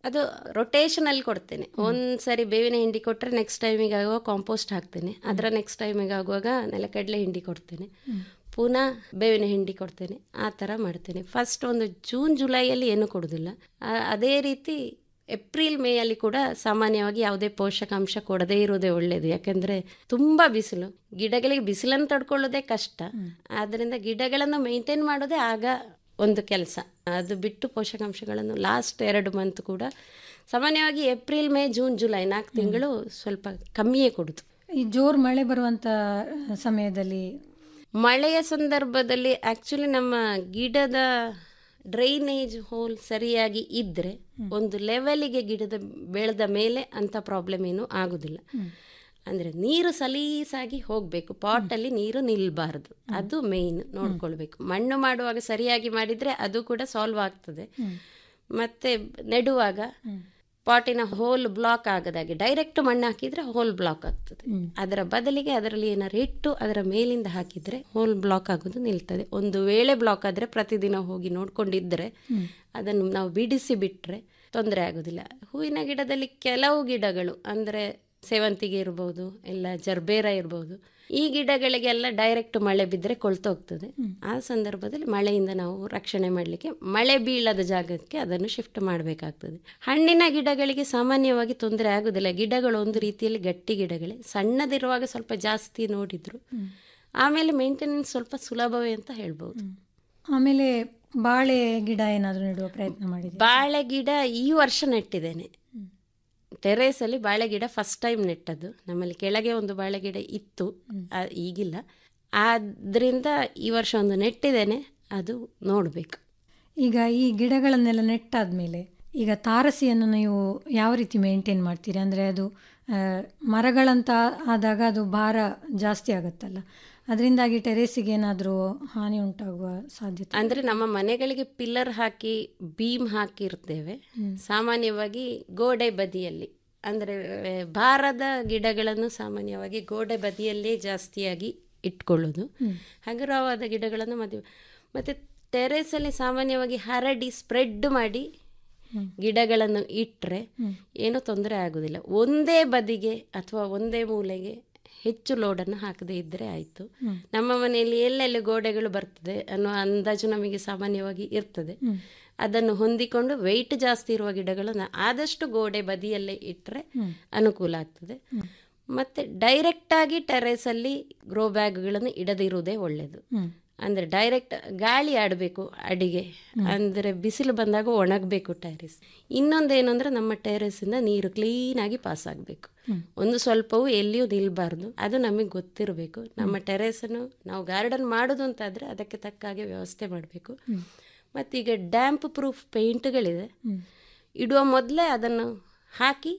ಅದು ರೊಟೇಷನಲ್ಲಿ ಕೊಡ್ತೇನೆ ಒಂದು ಸರಿ ಬೇವಿನ ಹಿಂಡಿ ಕೊಟ್ಟರೆ ನೆಕ್ಸ್ಟ್ ಟೈಮಿಗೆ ಆಗುವಾಗ ಕಾಂಪೋಸ್ಟ್ ಹಾಕ್ತೇನೆ ಅದರ ನೆಕ್ಸ್ಟ್ ಟೈಮಿಗೆ ಆಗುವಾಗ ನೆಲಕಡಲೆ ಹಿಂಡಿ ಕೊಡ್ತೇನೆ ಪುನಃ ಬೇವಿನ ಹಿಂಡಿ ಕೊಡ್ತೇನೆ ಆ ಥರ ಮಾಡ್ತೇನೆ ಫಸ್ಟ್ ಒಂದು ಜೂನ್ ಜುಲೈಯಲ್ಲಿ ಏನೂ ಕೊಡೋದಿಲ್ಲ ಆ- ಅದೇ ರೀತಿ ಏಪ್ರಿಲ್ ಮೇಯಲ್ಲಿ ಕೂಡ ಸಾಮಾನ್ಯವಾಗಿ ಯಾವುದೇ ಪೋಷಕಾಂಶ ಕೊಡದೇ ಇರೋದೇ ಒಳ್ಳೆಯದು ಯಾಕೆಂದರೆ ತುಂಬ ಬಿಸಿಲು ಗಿಡಗಳಿಗೆ ಬಿಸಿಲನ್ನು ತಡ್ಕೊಳ್ಳೋದೇ ಕಷ್ಟ ಆದ್ದರಿಂದ ಗಿಡಗಳನ್ನು ಮೇಂಟೈನ್ ಮಾಡೋದೇ ಆಗ ಒಂದು ಕೆಲಸ ಅದು ಬಿಟ್ಟು ಪೋಷಕಾಂಶಗಳನ್ನು ಲಾಸ್ಟ್ ಎರಡು ಮಂತ್ ಕೂಡ ಸಾಮಾನ್ಯವಾಗಿ ಏಪ್ರಿಲ್ ಮೇ ಜೂನ್ ಜುಲೈ ನಾಲ್ಕು ತಿಂಗಳು ಸ್ವಲ್ಪ ಕಮ್ಮಿಯೇ ಕೊಡೋದು ಈ ಜೋರು ಮಳೆ ಬರುವಂತ ಸಮಯದಲ್ಲಿ ಮಳೆಯ ಸಂದರ್ಭದಲ್ಲಿ ಆ್ಯಕ್ಚುಲಿ ನಮ್ಮ ಗಿಡದ ಡ್ರೈನೇಜ್ ಹೋಲ್ ಸರಿಯಾಗಿ ಇದ್ದರೆ ಒಂದು ಲೆವೆಲಿಗೆ ಗಿಡದ ಬೆಳೆದ ಮೇಲೆ ಅಂಥ ಪ್ರಾಬ್ಲಮ್ ಏನೂ ಆಗೋದಿಲ್ಲ ಅಂದರೆ ನೀರು ಸಲೀಸಾಗಿ ಹೋಗಬೇಕು ಪಾಟಲ್ಲಿ ನೀರು ನಿಲ್ಲಬಾರ್ದು ಅದು ಮೇಯ್ನ್ ನೋಡ್ಕೊಳ್ಬೇಕು ಮಣ್ಣು ಮಾಡುವಾಗ ಸರಿಯಾಗಿ ಮಾಡಿದರೆ ಅದು ಕೂಡ ಸಾಲ್ವ್ ಆಗ್ತದೆ ಮತ್ತೆ ನೆಡುವಾಗ ಪಾಟಿನ ಹೋಲ್ ಬ್ಲಾಕ್ ಆಗದಾಗೆ ಡೈರೆಕ್ಟ್ ಮಣ್ಣು ಹಾಕಿದ್ರೆ ಹೋಲ್ ಬ್ಲಾಕ್ ಆಗ್ತದೆ ಅದರ ಬದಲಿಗೆ ಅದರಲ್ಲಿ ಏನಾರು ಇಟ್ಟು ಅದರ ಮೇಲಿಂದ ಹಾಕಿದ್ರೆ ಹೋಲ್ ಬ್ಲಾಕ್ ಆಗೋದು ನಿಲ್ತದೆ ಒಂದು ವೇಳೆ ಬ್ಲಾಕ್ ಆದರೆ ಪ್ರತಿದಿನ ಹೋಗಿ ನೋಡ್ಕೊಂಡಿದ್ರೆ ಅದನ್ನು ನಾವು ಬಿಡಿಸಿ ಬಿಟ್ಟರೆ ತೊಂದರೆ ಆಗೋದಿಲ್ಲ ಹೂವಿನ ಗಿಡದಲ್ಲಿ ಕೆಲವು ಗಿಡಗಳು ಅಂದರೆ ಸೇವಂತಿಗೆ ಇರ್ಬೋದು ಇಲ್ಲ ಜರ್ಬೇರ ಇರ್ಬೋದು ಈ ಗಿಡಗಳಿಗೆಲ್ಲ ಡೈರೆಕ್ಟ್ ಮಳೆ ಬಿದ್ದರೆ ಕೊಳ್ತೋಗ್ತದೆ ಆ ಸಂದರ್ಭದಲ್ಲಿ ಮಳೆಯಿಂದ ನಾವು ರಕ್ಷಣೆ ಮಾಡಲಿಕ್ಕೆ ಮಳೆ ಬೀಳದ ಜಾಗಕ್ಕೆ ಅದನ್ನು ಶಿಫ್ಟ್ ಮಾಡಬೇಕಾಗ್ತದೆ ಹಣ್ಣಿನ ಗಿಡಗಳಿಗೆ ಸಾಮಾನ್ಯವಾಗಿ ತೊಂದರೆ ಆಗೋದಿಲ್ಲ ಗಿಡಗಳು ಒಂದು ರೀತಿಯಲ್ಲಿ ಗಟ್ಟಿ ಗಿಡಗಳೇ ಸಣ್ಣದಿರುವಾಗ ಸ್ವಲ್ಪ ಜಾಸ್ತಿ ನೋಡಿದ್ರು ಆಮೇಲೆ ಮೇಂಟೆನೆನ್ಸ್ ಸ್ವಲ್ಪ ಸುಲಭವೇ ಅಂತ ಹೇಳ್ಬೋದು ಆಮೇಲೆ ಬಾಳೆ ಗಿಡ ಏನಾದರೂ ನೆಡುವ ಪ್ರಯತ್ನ ಮಾಡಿದೆ ಬಾಳೆ ಗಿಡ ಈ ವರ್ಷ ನೆಟ್ಟಿದ್ದೇನೆ ಟೆರೇಸಲ್ಲಿ ಬಾಳೆ ಗಿಡ ಫಸ್ಟ್ ಟೈಮ್ ನೆಟ್ಟದ್ದು ನಮ್ಮಲ್ಲಿ ಕೆಳಗೆ ಒಂದು ಬಾಳೆ ಗಿಡ ಇತ್ತು ಆ, ಈಗಿಲ್ಲ ಆದ್ದರಿಂದ ಈ ವರ್ಷ ಒಂದು ನೆಟ್ಟಿದ್ದೇನೆ ಅದು ನೋಡಬೇಕು ಈಗ ಈ ಗಿಡಗಳನ್ನೆಲ್ಲ ನೆಟ್ಟಾದ್ಮೇಲೆ ಈಗ ತಾರಸಿಯನ್ನು ನೀವು ಯಾವ ರೀತಿ ಮೇಂಟೈನ್ ಮಾಡ್ತೀರಿ ಅಂದರೆ ಅದು ಆ, ಮರಗಳಂತ ಆದಾಗ ಅದು ಭಾರ ಜಾಸ್ತಿ ಆಗುತ್ತಲ್ಲ ಅದರಿಂದಾಗಿ ಟೆರೇಸಿಗೆ ಏನಾದರೂ ಹಾನಿ ಉಂಟಾಗುವ ಸಾಧ್ಯತೆ ಅಂದರೆ ನಮ್ಮ ಮನೆಗಳಿಗೆ ಪಿಲ್ಲರ್ ಹಾಕಿ ಬೀಮ್ ಹಾಕಿರ್ತೇವೆ ಸಾಮಾನ್ಯವಾಗಿ ಗೋಡೆ ಬದಿಯಲ್ಲಿ ಅಂದರೆ ಭಾರದ ಗಿಡಗಳನ್ನು ಸಾಮಾನ್ಯವಾಗಿ ಗೋಡೆ ಬದಿಯಲ್ಲೇ ಜಾಸ್ತಿಯಾಗಿ ಇಟ್ಕೊಳ್ಳೋದು ಹಗುರವಾದ ಗಿಡಗಳನ್ನು ಮದುವೆ ಮತ್ತು ಟೆರೇಸಲ್ಲಿ ಸಾಮಾನ್ಯವಾಗಿ ಹರಡಿ ಸ್ಪ್ರೆಡ್ ಮಾಡಿ ಗಿಡಗಳನ್ನು ಇಟ್ಟರೆ ಏನೂ ತೊಂದರೆ ಆಗೋದಿಲ್ಲ ಒಂದೇ ಬದಿಗೆ ಅಥವಾ ಒಂದೇ ಮೂಲೆಗೆ ಹೆಚ್ಚು ಲೋಡನ್ನು ಹಾಕದೇ ಇದ್ದರೆ ಆಯಿತು ನಮ್ಮ ಮನೆಯಲ್ಲಿ ಎಲ್ಲೆಲ್ಲಿ ಗೋಡೆಗಳು ಬರ್ತದೆ ಅನ್ನೋ ಅಂದಾಜು ನಮಗೆ ಸಾಮಾನ್ಯವಾಗಿ ಇರ್ತದೆ ಅದನ್ನು ಹೊಂದಿಕೊಂಡು ವೆಯ್ಟ್ ಜಾಸ್ತಿ ಇರುವ ಗಿಡಗಳನ್ನು ಆದಷ್ಟು ಗೋಡೆ ಬದಿಯಲ್ಲೇ ಇಟ್ಟರೆ ಅನುಕೂಲ ಆಗ್ತದೆ ಮತ್ತೆ ಡೈರೆಕ್ಟ್ ಆಗಿ ಟೆರೇಸಲ್ಲಿ ಗ್ರೋ ಬ್ಯಾಗ್ಗಳನ್ನು ಇಡದಿರುವುದೇ ಒಳ್ಳೆಯದು ಅಂದರೆ ಡೈರೆಕ್ಟ್ ಗಾಳಿ ಆಡಬೇಕು ಅಡಿಗೆ ಅಂದರೆ ಬಿಸಿಲು ಬಂದಾಗ ಒಣಗಬೇಕು ಟೆರೇಸ್ ಇನ್ನೊಂದೇನು ಅಂದರೆ ನಮ್ಮ ಟೆರೇಸಿಂದ ನೀರು ಕ್ಲೀನಾಗಿ ಪಾಸ್ ಆಗಬೇಕು ಒಂದು ಸ್ವಲ್ಪವೂ ಎಲ್ಲಿಯೂ ನಿಲ್ಬಾರ್ದು ಅದು ನಮಗೆ ಗೊತ್ತಿರಬೇಕು ನಮ್ಮ ಟೆರೇಸನ್ನು ನಾವು ಗಾರ್ಡನ್ ಮಾಡೋದು ಅಂತಾದರೆ ಅದಕ್ಕೆ ತಕ್ಕ ಹಾಗೆ ವ್ಯವಸ್ಥೆ ಮಾಡಬೇಕು ಮತ್ತೀಗ ಡ್ಯಾಂಪ್ ಪ್ರೂಫ್ ಪೇಂಟ್ಗಳಿದೆ ಇಡುವ ಮೊದಲೇ ಅದನ್ನು ಹಾಕಿ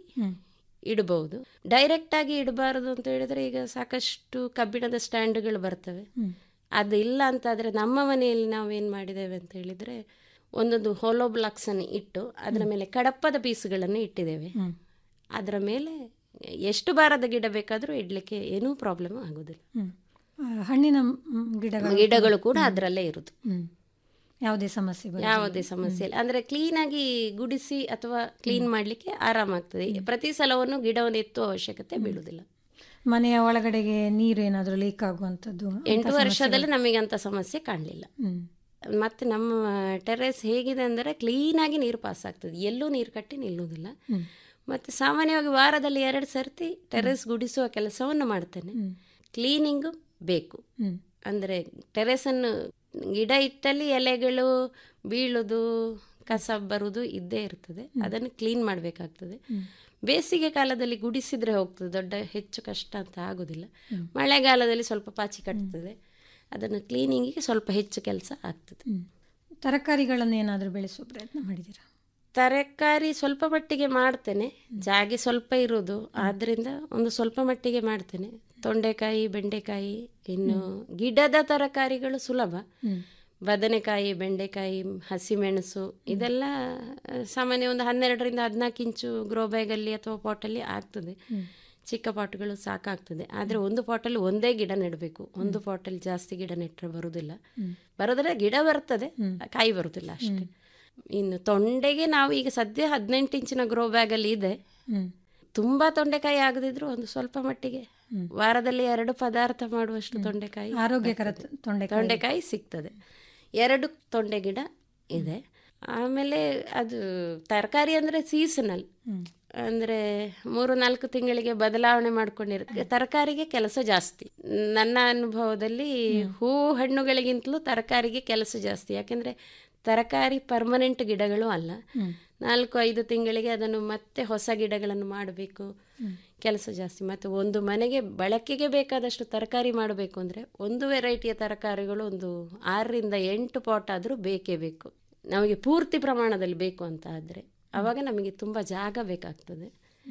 ಇಡಬಹುದು ಡೈರೆಕ್ಟಾಗಿ ಇಡಬಾರದು ಅಂತ ಹೇಳಿದ್ರೆ ಈಗ ಸಾಕಷ್ಟು ಕಬ್ಬಿಣದ ಸ್ಟ್ಯಾಂಡ್ಗಳು ಬರ್ತವೆ ಅದು ಇಲ್ಲ ಅಂತಾದರೆ ನಮ್ಮ ಮನೆಯಲ್ಲಿ ನಾವೇನು ಮಾಡಿದ್ದೇವೆ ಅಂತ ಹೇಳಿದರೆ ಒಂದೊಂದು ಹೋಲೋ ಬ್ಲಾಕ್ಸನ್ನು ಇಟ್ಟು ಅದರ ಮೇಲೆ ಕಡಪ್ಪದ ಪೀಸ್ಗಳನ್ನು ಇಟ್ಟಿದ್ದೇವೆ ಅದರ ಮೇಲೆ ಎಷ್ಟು ಬಾರದ ಗಿಡ ಬೇಕಾದರೂ ಇಡಲಿಕ್ಕೆ ಏನೂ ಪ್ರಾಬ್ಲಮ್ ಆಗೋದಿಲ್ಲ ಹ್ಮ್. ಆ, ಹಣ್ಣಿನ ಮ್, ಗಿಡಗಳು ಗಿಡಗಳು ಕೂಡ ಅದರಲ್ಲೇ ಇರುವುದು ಹ್ಮ್. ಯಾವುದೇ ಸಮಸ್ಯೆ ಬರೋದಿಲ್ಲ. ಯಾವುದೇ ಸಮಸ್ಯೆ ಇಲ್ಲ ಅಂದರೆ ಕ್ಲೀನಾಗಿ ಗುಡಿಸಿ ಅಥವಾ ಕ್ಲೀನ್ ಮಾಡಲಿಕ್ಕೆ ಆರಾಮಾಗ್ತದೆ ಪ್ರತಿ ಸಲವನ್ನು ಗಿಡವನ್ನು ಎತ್ತುವ ಅವಶ್ಯಕತೆ ಬೀಳುವುದಿಲ್ಲ ಮನೆಯ ಒಳಗಡೆಗೆ ನೀರು ಏನಾದರೂ ಲೀಕ್ ಆಗುವಂಥದ್ದು ಅಂಥ ಎಂಟು ಸಮಸ್ಯೆಗಳು- ವರ್ಷದಲ್ಲಿ ನಮಗೆ ಅಂತ ಸಮಸ್ಯೆ ಕಾಣಲಿಲ್ಲ ಹ್ಮ್. ಮತ್ತು ನಮ್ಮ ಟೆರೇಸ್ ಹೇಗಿದೆ ಅಂದರೆ ಕ್ಲೀನಾಗಿ ನೀರು ಪಾಸ್ ಆಗ್ತದೆ ಎಲ್ಲೂ ನೀರು ಕಟ್ಟಿ ನಿಲ್ಲುವುದಿಲ್ಲ ಮತ್ತು ಸಾಮಾನ್ಯವಾಗಿ ವಾರದಲ್ಲಿ ಎರಡು ಸರ್ತಿ ಟೆರೇಸ್ ಗುಡಿಸುವ ಕೆಲಸವನ್ನು ಮಾಡ್ತೇನೆ ಕ್ಲೀನಿಂಗು ಬೇಕು ಹ್ಮ್. ಅಂದರೆ ಟೆರೇಸನ್ನು ಗಿಡ ಇಟ್ಟಲ್ಲಿ ಎಲೆಗಳು ಬೀಳುವುದು ಕಸ ಬರುವುದು ಇದ್ದೇ ಇರ್ತದೆ ಅದನ್ನು ಕ್ಲೀನ್ ಮಾಡಬೇಕಾಗ್ತದೆ ಬೇಸಿಗೆ ಕಾಲದಲ್ಲಿ ಗುಡಿಸಿದ್ರೆ ಹೋಗ್ತದೆ ದೊಡ್ಡ ಹೆಚ್ಚು ಕಷ್ಟ ಅಂತ ಆಗೋದಿಲ್ಲ ಮಳೆಗಾಲದಲ್ಲಿ ಸ್ವಲ್ಪ ಪಾಚಿ ಕಟ್ತದೆ ಅದನ್ನು ಕ್ಲೀನಿಂಗಿಗೆ ಸ್ವಲ್ಪ ಹೆಚ್ಚು ಕೆಲಸ ಆಗ್ತದೆ ಹ್ಮ್. ತರಕಾರಿಗಳನ್ನು ಏನಾದರೂ ಬೆಳೆಸುವ ಪ್ರಯತ್ನ ಮಾಡಿದ್ದೀರಾ ತರಕಾರಿ ಸ್ವಲ್ಪ ಮಟ್ಟಿಗೆ ಮಾಡ್ತೇನೆ ಜಾಗೆ ಸ್ವಲ್ಪ ಇರೋದು ಆದ್ದರಿಂದ ಒಂದು ಸ್ವಲ್ಪ ಮಟ್ಟಿಗೆ ಮಾಡ್ತೇನೆ ತೊಂಡೆಕಾಯಿ ಬೆಂಡೆಕಾಯಿ ಇನ್ನು ಗಿಡದ ತರಕಾರಿಗಳು ಸುಲಭ ಬದನೆಕಾಯಿ ಬೆಂಡೆಕಾಯಿ ಹಸಿಮೆಣಸು ಇದೆಲ್ಲ ಆ, ಸಾಮಾನ್ಯ ಒಂದು ಹನ್ನೆರಡರಿಂದ ಹದಿನಾಲ್ಕು ಇಂಚು ಗ್ರೋ ಬ್ಯಾಗಲ್ಲಿ ಅಥವಾ ಪಾಟಲ್ಲಿ ಆಗ್ತದೆ ಚಿಕ್ಕ ಪಾಟ್ಗಳು ಸಾಕಾಗ್ತದೆ ಆದರೆ ಒಂದು ಪಾಟಲ್ಲಿ ಒಂದೇ ಗಿಡ ನೆಡಬೇಕು ಒಂದು ಪಾಟಲ್ಲಿ ಜಾಸ್ತಿ ಗಿಡ ನೆಟ್ಟರೆ ಬರುವುದಿಲ್ಲ ಬರೋದ್ರೆ ಗಿಡ ಬರ್ತದೆ ಕಾಯಿ ಬರುವುದಿಲ್ಲ ಅಷ್ಟೇ ಇನ್ನು ತೊಂಡೆಗೆ ನಾವು ಈಗ ಸದ್ಯ ಹದಿನೆಂಟು ಇಂಚಿನ ಗ್ರೋ ಬ್ಯಾಗಲ್ಲಿ ಇದೆ ಹ್ಮ್. ತುಂಬ ತೊಂಡೆಕಾಯಿ ಆಗದಿದ್ರು ಒಂದು ಸ್ವಲ್ಪ ಮಟ್ಟಿಗೆ ವಾರದಲ್ಲಿ ಎರಡು ಪದಾರ್ಥ ಮಾಡುವಷ್ಟು ತೊಂಡೆಕಾಯಿ ಆರೋಗ್ಯಕರ ಬರ್ತದೆ. ತೊಂಡೆಕಾಯಿ. ತೊಂಡೆಕಾಯಿ ಸಿಗ್ತದೆ ಎರಡು ತೊಂಡೆ ಗಿಡ ಇದೆ ಆಮೇಲೆ ಅದು ತರಕಾರಿ ಅಂದರೆ ಸೀಸನಲ್ ಅಂದರೆ ಮೂರು ನಾಲ್ಕು ತಿಂಗಳಿಗೆ ಬದಲಾವಣೆ ಮಾಡ್ಕೊಂಡಿರುತ್ತೆ ತರಕಾರಿಗೆ ಕೆಲಸ ಜಾಸ್ತಿ ನನ್ನ ಅನುಭವದಲ್ಲಿ ಹೂ ಹಣ್ಣುಗಳಿಗಿಂತಲೂ ತರಕಾರಿಗೆ ಕೆಲಸ ಜಾಸ್ತಿ ಯಾಕೆಂದರೆ ತರಕಾರಿ ಪರ್ಮನೆಂಟ್ ಗಿಡಗಳು ಅಲ್ಲ ನಾಲ್ಕು ಐದು ತಿಂಗಳಿಗೆ ಅದನ್ನು ಮತ್ತೆ ಹೊಸ ಗಿಡಗಳನ್ನು ಮಾಡಬೇಕು ಕೆಲಸ ಜಾಸ್ತಿ ಮತ್ತು ಒಂದು ಮನೆಗೆ ಬಳಕೆಗೆ ಬೇಕಾದಷ್ಟು ತರಕಾರಿ ಮಾಡಬೇಕು ಅಂದರೆ ಒಂದು ವೆರೈಟಿಯ ತರಕಾರಿಗಳು ಒಂದು ಆರರಿಂದ ಎಂಟು ಪಾಟ್ ಆದರೂ ಬೇಕೇ ಬೇಕು ನಮಗೆ ಪೂರ್ತಿ ಪ್ರಮಾಣದಲ್ಲಿ ಬೇಕು ಅಂತ ಆದರೆ ಆವಾಗ ನಮಗೆ ತುಂಬ ಜಾಗ ಬೇಕಾಗ್ತದೆ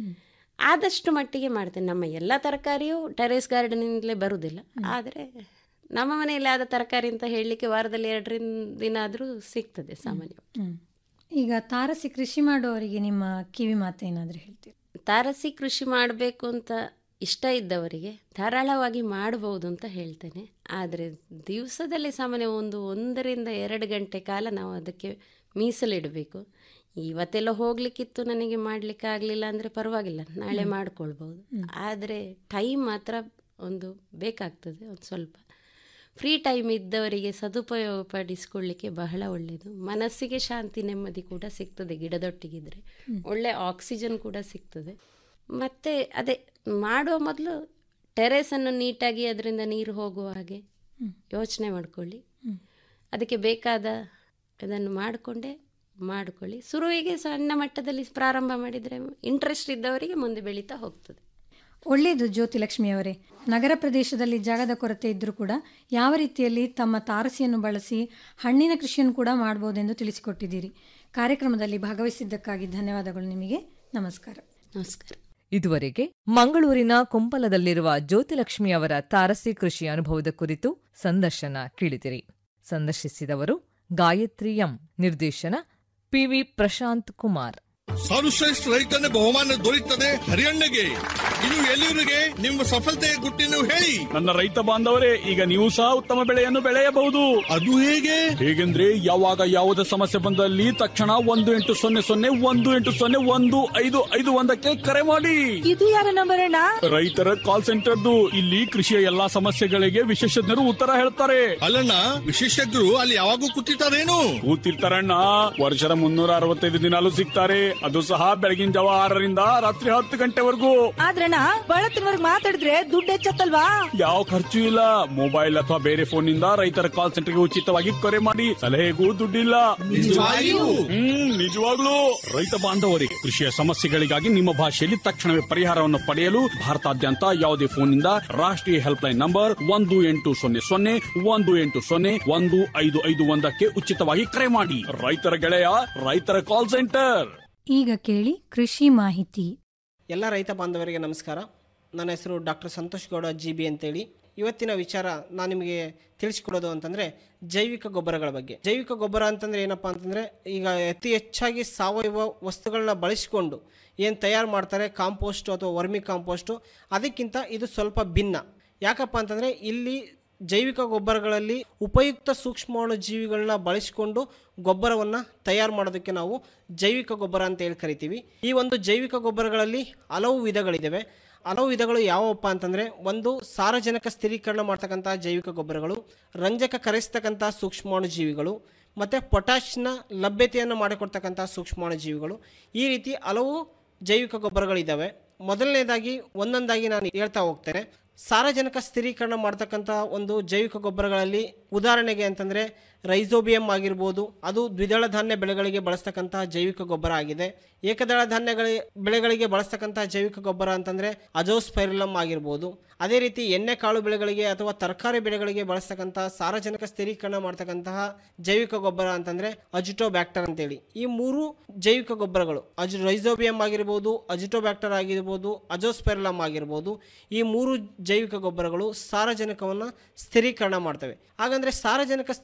ಆದಷ್ಟು ಮಟ್ಟಿಗೆ ಮಾಡ್ತೇನೆ ನಮ್ಮ ಎಲ್ಲ ತರಕಾರಿಯೂ ಟೆರೇಸ್ ಗಾರ್ಡನಿಂದಲೇ ಬರುವುದಿಲ್ಲ ಆದರೆ ನಮ್ಮ ಮನೆಯಲ್ಲಿ ಆದ ತರಕಾರಿ ಅಂತ ಹೇಳಲಿಕ್ಕೆ ವಾರದಲ್ಲಿ ಎರಡರಿಂದ ದಿನ ಆದರೂ ಸಿಗ್ತದೆ ಸಾಮಾನ್ಯ ಹ್ಮ್. ಈಗ ತಾರಸಿ ಕೃಷಿ ಮಾಡುವವರಿಗೆ ನಿಮ್ಮ ಕಿವಿ ಮಾತೇನಾದ್ರೂ ಹೇಳ್ತೀರಿ ತಾರಸಿ ಕೃಷಿ ಮಾಡಬೇಕು ಅಂತ ಇಷ್ಟ ಇದ್ದವರಿಗೆ ಧಾರಾಳವಾಗಿ ಮಾಡಬಹುದು ಅಂತ ಹೇಳ್ತೇನೆ ಆದರೆ ದಿವಸದಲ್ಲಿ ಸಾಮಾನ್ಯ ಒಂದು ಒಂದರಿಂದ ಎರಡು ಗಂಟೆ ಕಾಲ ನಾವು ಅದಕ್ಕೆ ಮೀಸಲಿಡಬೇಕು ಇವತ್ತೆಲ್ಲ ಹೋಗ್ಲಿಕ್ಕಿತ್ತು ನನಗೆ ಮಾಡಲಿಕ್ಕೆ ಆಗಲಿಲ್ಲ ಅಂದರೆ ಪರವಾಗಿಲ್ಲ ನಾಳೆ ಮಾಡ್ಕೊಳ್ಬೋದು ಆದರೆ ಟೈಮ್ ಮಾತ್ರ ಒಂದು ಬೇಕಾಗ್ತದೆ ಒಂದು ಸ್ವಲ್ಪ ಫ್ರೀ ಟೈಮ್ ಇದ್ದವರಿಗೆ ಸದುಪಯೋಗ ಪಡಿಸ್ಕೊಳ್ಳಿಕ್ಕೆ ಬಹಳ ಒಳ್ಳೆಯದು ಮನಸ್ಸಿಗೆ ಶಾಂತಿ ನೆಮ್ಮದಿ ಕೂಡ ಸಿಗ್ತದೆ ಗಿಡದೊಟ್ಟಿಗಿದ್ರೆ ಒಳ್ಳೆ ಆಕ್ಸಿಜನ್ ಕೂಡ ಸಿಗ್ತದೆ ಮತ್ತು ಅದೇ ಮಾಡುವ ಮೊದಲು ಟೆರೇಸನ್ನು ನೀಟಾಗಿ ಅದರಿಂದ ನೀರು ಹೋಗುವ ಹಾಗೆ ಯೋಚನೆ ಮಾಡ್ಕೊಳ್ಳಿ ಅದಕ್ಕೆ ಬೇಕಾದ ಇದನ್ನು ಮಾಡಿಕೊಂಡೇ ಮಾಡಿಕೊಳ್ಳಿ ಶುರುವಿಗೆ ಸಣ್ಣ ಮಟ್ಟದಲ್ಲಿ ಪ್ರಾರಂಭ ಮಾಡಿದರೆ ಇಂಟ್ರೆಸ್ಟ್ ಇದ್ದವರಿಗೆ ಮುಂದೆ ಬೆಳೀತಾ ಹೋಗ್ತದೆ ಒಳ್ಳೆಯದು ಜ್ಯೋತಿಲಕ್ಷ್ಮಿ ಅವರೇ ನಗರ ಪ್ರದೇಶದಲ್ಲಿ ಜಾಗದ ಕೊರತೆ ಇದ್ದರೂ ಕೂಡ ಯಾವ ರೀತಿಯಲ್ಲಿ ತಮ್ಮ ತಾರಸಿಯನ್ನು ಬಳಸಿ ಹಣ್ಣಿನ ಕೃಷಿಯನ್ನು ಕೂಡ ಮಾಡಬಹುದೆಂದು ತಿಳಿಸಿಕೊಟ್ಟಿದ್ದೀರಿ ಕಾರ್ಯಕ್ರಮದಲ್ಲಿ ಭಾಗವಹಿಸಿದ್ದಕ್ಕಾಗಿ ಧನ್ಯವಾದಗಳು ನಿಮಗೆ ನಮಸ್ಕಾರ ನಮಸ್ಕಾರ ಇದುವರೆಗೆ ಮಂಗಳೂರಿನ ಕುಂಪಲದಲ್ಲಿರುವ ಜ್ಯೋತಿಲಕ್ಷ್ಮಿ ಅವರ ತಾರಸಿ ಕೃಷಿ ಅನುಭವದ ಕುರಿತು ಸಂದರ್ಶನ ಕೇಳಿದಿರಿ ಸಂದರ್ಶಿಸಿದವರು ಗಾಯತ್ರಿ ಎಂ ನಿರ್ದೇಶನ ಪಿವಿ ಪ್ರಶಾಂತ್ ಕುಮಾರ್ ಸರ್ವಶ್ರೇಷ್ಠ ರೈತನ ಬಹುಮಾನ ದೊರೆಯುತ್ತದೆ ಹರಿಯಣ್ಣಗೆ ಇದು ಎಲ್ಲಿವರಿಗೆ ನಿಮ್ಮ ಸಫಲತೆಯ ಗುಟ್ಟಿನ ಹೇಳಿ ನನ್ನ ರೈತ ಬಾಂಧವರೇ ಈಗ ನೀವು ಸಹ ಉತ್ತಮ ಬೆಳೆಯನ್ನು ಬೆಳೆಯಬಹುದು ಅದು ಹೇಗೆ ಹೇಗೆಂದ್ರೆ ಯಾವಾಗ ಯಾವುದೇ ಸಮಸ್ಯೆ ಬಂದಲ್ಲಿ ತಕ್ಷಣ ಒಂದು ಎಂಟು ಸೊನ್ನೆ ಸೊನ್ನೆ ಒಂದು ಎಂಟು ಸೊನ್ನೆ ಒಂದು ಐದು ಐದು ಒಂದಕ್ಕೆ ಕರೆ ಮಾಡಿ ಇದು ಯಾರ ನಂಬರ್ ಅಣ್ಣ ರೈತರ ಕಾಲ್ ಸೆಂಟರ್ದು ಇಲ್ಲಿ ಕೃಷಿಯ ಎಲ್ಲಾ ಸಮಸ್ಯೆಗಳಿಗೆ ವಿಶೇಷಜ್ಞರು ಉತ್ತರ ಹೇಳ್ತಾರೆ ಅಲ್ಲಣ್ಣ ವಿಶೇಷಜ್ಞರು ಅಲ್ಲಿ ಯಾವಾಗೂ ಕೂತಿರ್ತಾರೇನು ಕೂತಿರ್ತಾರಣ್ಣ ವರ್ಷದ ಮುನ್ನೂರ ಅರವತ್ತೈದು ದಿನಾಲು ಸಿಗ್ತಾರೆ ಅದು ಸಹ ಬೆಳಗಿನ ಜಾವ ಆರರಿಂದ ರಾತ್ರಿ ಹತ್ತು ಗಂಟೆವರೆಗೂ ಆದ್ರಣ್ಣ ಬಳತ್ತಿನವರ್ಗ್ ಮಾತಾಡಿದ್ರೆ ದುಡ್ಡು ಹೆಚ್ಚತ್ತಲ್ವಾ ಯಾವ ಖರ್ಚು ಇಲ್ಲ ಮೊಬೈಲ್ ಅಥವಾ ಬೇರೆ ಫೋನ್ ನಿಂದ ರೈತರ ಕಾಲ್ ಸೆಂಟರ್ಗೆ ಉಚಿತವಾಗಿ ಕರೆ ಮಾಡಿ ಸಲಹೆಗೂ ದುಡ್ಡಿಲ್ಲ ನಿಜವಾಗಿಯೂ? ಹ್ಮ್ ನಿಜವಾಗ್ಲೂ ರೈತ ಬಾಂಧವರಿಗೆ ಕೃಷಿಯ ಸಮಸ್ಯೆಗಳಿಗಾಗಿ ನಿಮ್ಮ ಭಾಷೆಯಲ್ಲಿ ತಕ್ಷಣವೇ ಪರಿಹಾರವನ್ನು ಪಡೆಯಲು ಭಾರತಾದ್ಯಂತ ಯಾವುದೇ ಫೋನ್ನಿಂದ ರಾಷ್ಟ್ರೀಯ ಹೆಲ್ಪ್ ಲೈನ್ ನಂಬರ್ ಒಂದು ಎಂಟು ಸೊನ್ನೆ ಸೊನ್ನೆ ಒಂದು ಎಂಟು ಸೊನ್ನೆ ಒಂದು ಐದು ಐದು ಒಂದಕ್ಕೆ ಉಚಿತವಾಗಿ ಕರೆ ಮಾಡಿ ರೈತರ ಗೆಳೆಯ ರೈತರ ಕಾಲ್ ಸೆಂಟರ್ ಈಗ ಕೇಳಿ ಕೃಷಿ ಮಾಹಿತಿ ಎಲ್ಲ ರೈತ ಬಾಂಧವರಿಗೆ ನಮಸ್ಕಾರ ನನ್ನ ಹೆಸರು doctor Santosh Gowda G B ಅಂತೇಳಿ ಇವತ್ತಿನ ವಿಚಾರ ನಾನು ನಿಮಗೆ ತಿಳಿಸಿಕೊಡೋದು ಅಂತಂದರೆ ಜೈವಿಕ ಗೊಬ್ಬರಗಳ ಬಗ್ಗೆ ಜೈವಿಕ ಗೊಬ್ಬರ ಅಂತಂದರೆ ಏನಪ್ಪ ಅಂತಂದರೆ ಈಗ ಅತಿ ಹೆಚ್ಚಾಗಿ ಸಾವಯವ ವಸ್ತುಗಳನ್ನ ಬಳಸಿಕೊಂಡು ಏನು ತಯಾರು ಮಾಡ್ತಾರೆ ಕಾಂಪೋಸ್ಟು ಅಥವಾ ವರ್ಮಿ ಕಾಂಪೋಸ್ಟು ಅದಕ್ಕಿಂತ ಇದು ಸ್ವಲ್ಪ ಭಿನ್ನ ಯಾಕಪ್ಪ ಅಂತಂದರೆ ಇಲ್ಲಿ ಜೈವಿಕ ಗೊಬ್ಬರಗಳಲ್ಲಿ ಉಪಯುಕ್ತ ಸೂಕ್ಷ್ಮಾಣು ಜೀವಿಗಳನ್ನ ಬಳಸಿಕೊಂಡು ಗೊಬ್ಬರವನ್ನು ತಯಾರು ಮಾಡೋದಕ್ಕೆ ನಾವು ಜೈವಿಕ ಗೊಬ್ಬರ ಅಂತ ಹೇಳಿ ಕರಿತೀವಿ ಈ ಒಂದು ಜೈವಿಕ ಗೊಬ್ಬರಗಳಲ್ಲಿ ಹಲವು ವಿಧಗಳಿದ್ದಾವೆ ಹಲವು ವಿಧಗಳು ಯಾವಪ್ಪ ಅಂತಂದರೆ ಒಂದು ಸಾರಜನಕ ಸ್ಥಿರೀಕರಣ ಮಾಡ್ತಕ್ಕಂಥ ಜೈವಿಕ ಗೊಬ್ಬರಗಳು ರಂಜಕ ಕರೆಸ್ತಕ್ಕಂಥ ಸೂಕ್ಷ್ಮಾಣು ಜೀವಿಗಳು ಮತ್ತು ಪೊಟ್ಯಾಷ್ನ ಲಭ್ಯತೆಯನ್ನು ಮಾಡಿಕೊಡ್ತಕ್ಕಂಥ ಸೂಕ್ಷ್ಮಾಣು ಜೀವಿಗಳು ಈ ರೀತಿ ಹಲವು ಜೈವಿಕ ಗೊಬ್ಬರಗಳಿದ್ದಾವೆ ಮೊದಲನೇದಾಗಿ ಒಂದೊಂದಾಗಿ ನಾನು ಹೇಳ್ತಾ ಹೋಗ್ತೇನೆ ಸಾರಜನಕ ಸ್ಥಿರೀಕರಣ ಮಾಡ್ತಕ್ಕಂಥ ಒಂದು ಜೈವಿಕ ಗೊಬ್ಬರಗಳಲ್ಲಿ ಉದಾಹರಣೆಗೆ ಅಂತಂದರೆ ರೈಸೋಬಿಯಂ ಆಗಿರ್ಬೋದು ಅದು ದ್ವಿದಳ ಧಾನ್ಯ ಬೆಳೆಗಳಿಗೆ ಬಳಸ್ತಕ್ಕಂತಹ ಜೈವಿಕ ಗೊಬ್ಬರ ಆಗಿದೆ ಏಕದಳ ಧಾನ್ಯಗಳ ಬೆಳೆಗಳಿಗೆ ಬಳಸ್ತಕ್ಕಂತಹ ಜೈವಿಕ ಗೊಬ್ಬರ ಅಂತಂದರೆ ಅಜೋಸ್ಪೈರಲಮ್ ಆಗಿರ್ಬೋದು ಅದೇ ರೀತಿ ಎಣ್ಣೆ ಕಾಳು ಬೆಳೆಗಳಿಗೆ ಅಥವಾ ತರಕಾರಿ ಬೆಳೆಗಳಿಗೆ ಬಳಸ್ತಕ್ಕಂತಹ ಸಾರಜನಕ ಸ್ಥಿರೀಕರಣ ಮಾಡ್ತಕ್ಕಂತಹ ಜೈವಿಕ ಗೊಬ್ಬರ ಅಂತಂದರೆ ಅಜಿಟೋಬ್ಯಾಕ್ಟರ್ ಅಂತೇಳಿ ಈ ಮೂರು ಜೈವಿಕ ಗೊಬ್ಬರಗಳು ಅಜ್ ರೈಸೋಬಿಯಂ ಆಗಿರ್ಬೋದು ಅಜಿಟೋಬ್ಯಾಕ್ಟರ್ ಆಗಿರ್ಬೋದು ಅಜೋಸ್ಪೆರಲಮ್ ಆಗಿರ್ಬೋದು ಈ ಮೂರು ಜೈವಿಕ ಗೊಬ್ಬರಗಳು ಸಾರಜನಕವನ್ನು ಸ್ಥಿರೀಕರಣ ಮಾಡ್ತವೆ ಹಾಗಂದ್ರೆ ಸಾರಜನಕ ಸ್ಥಿರೀಕರಣ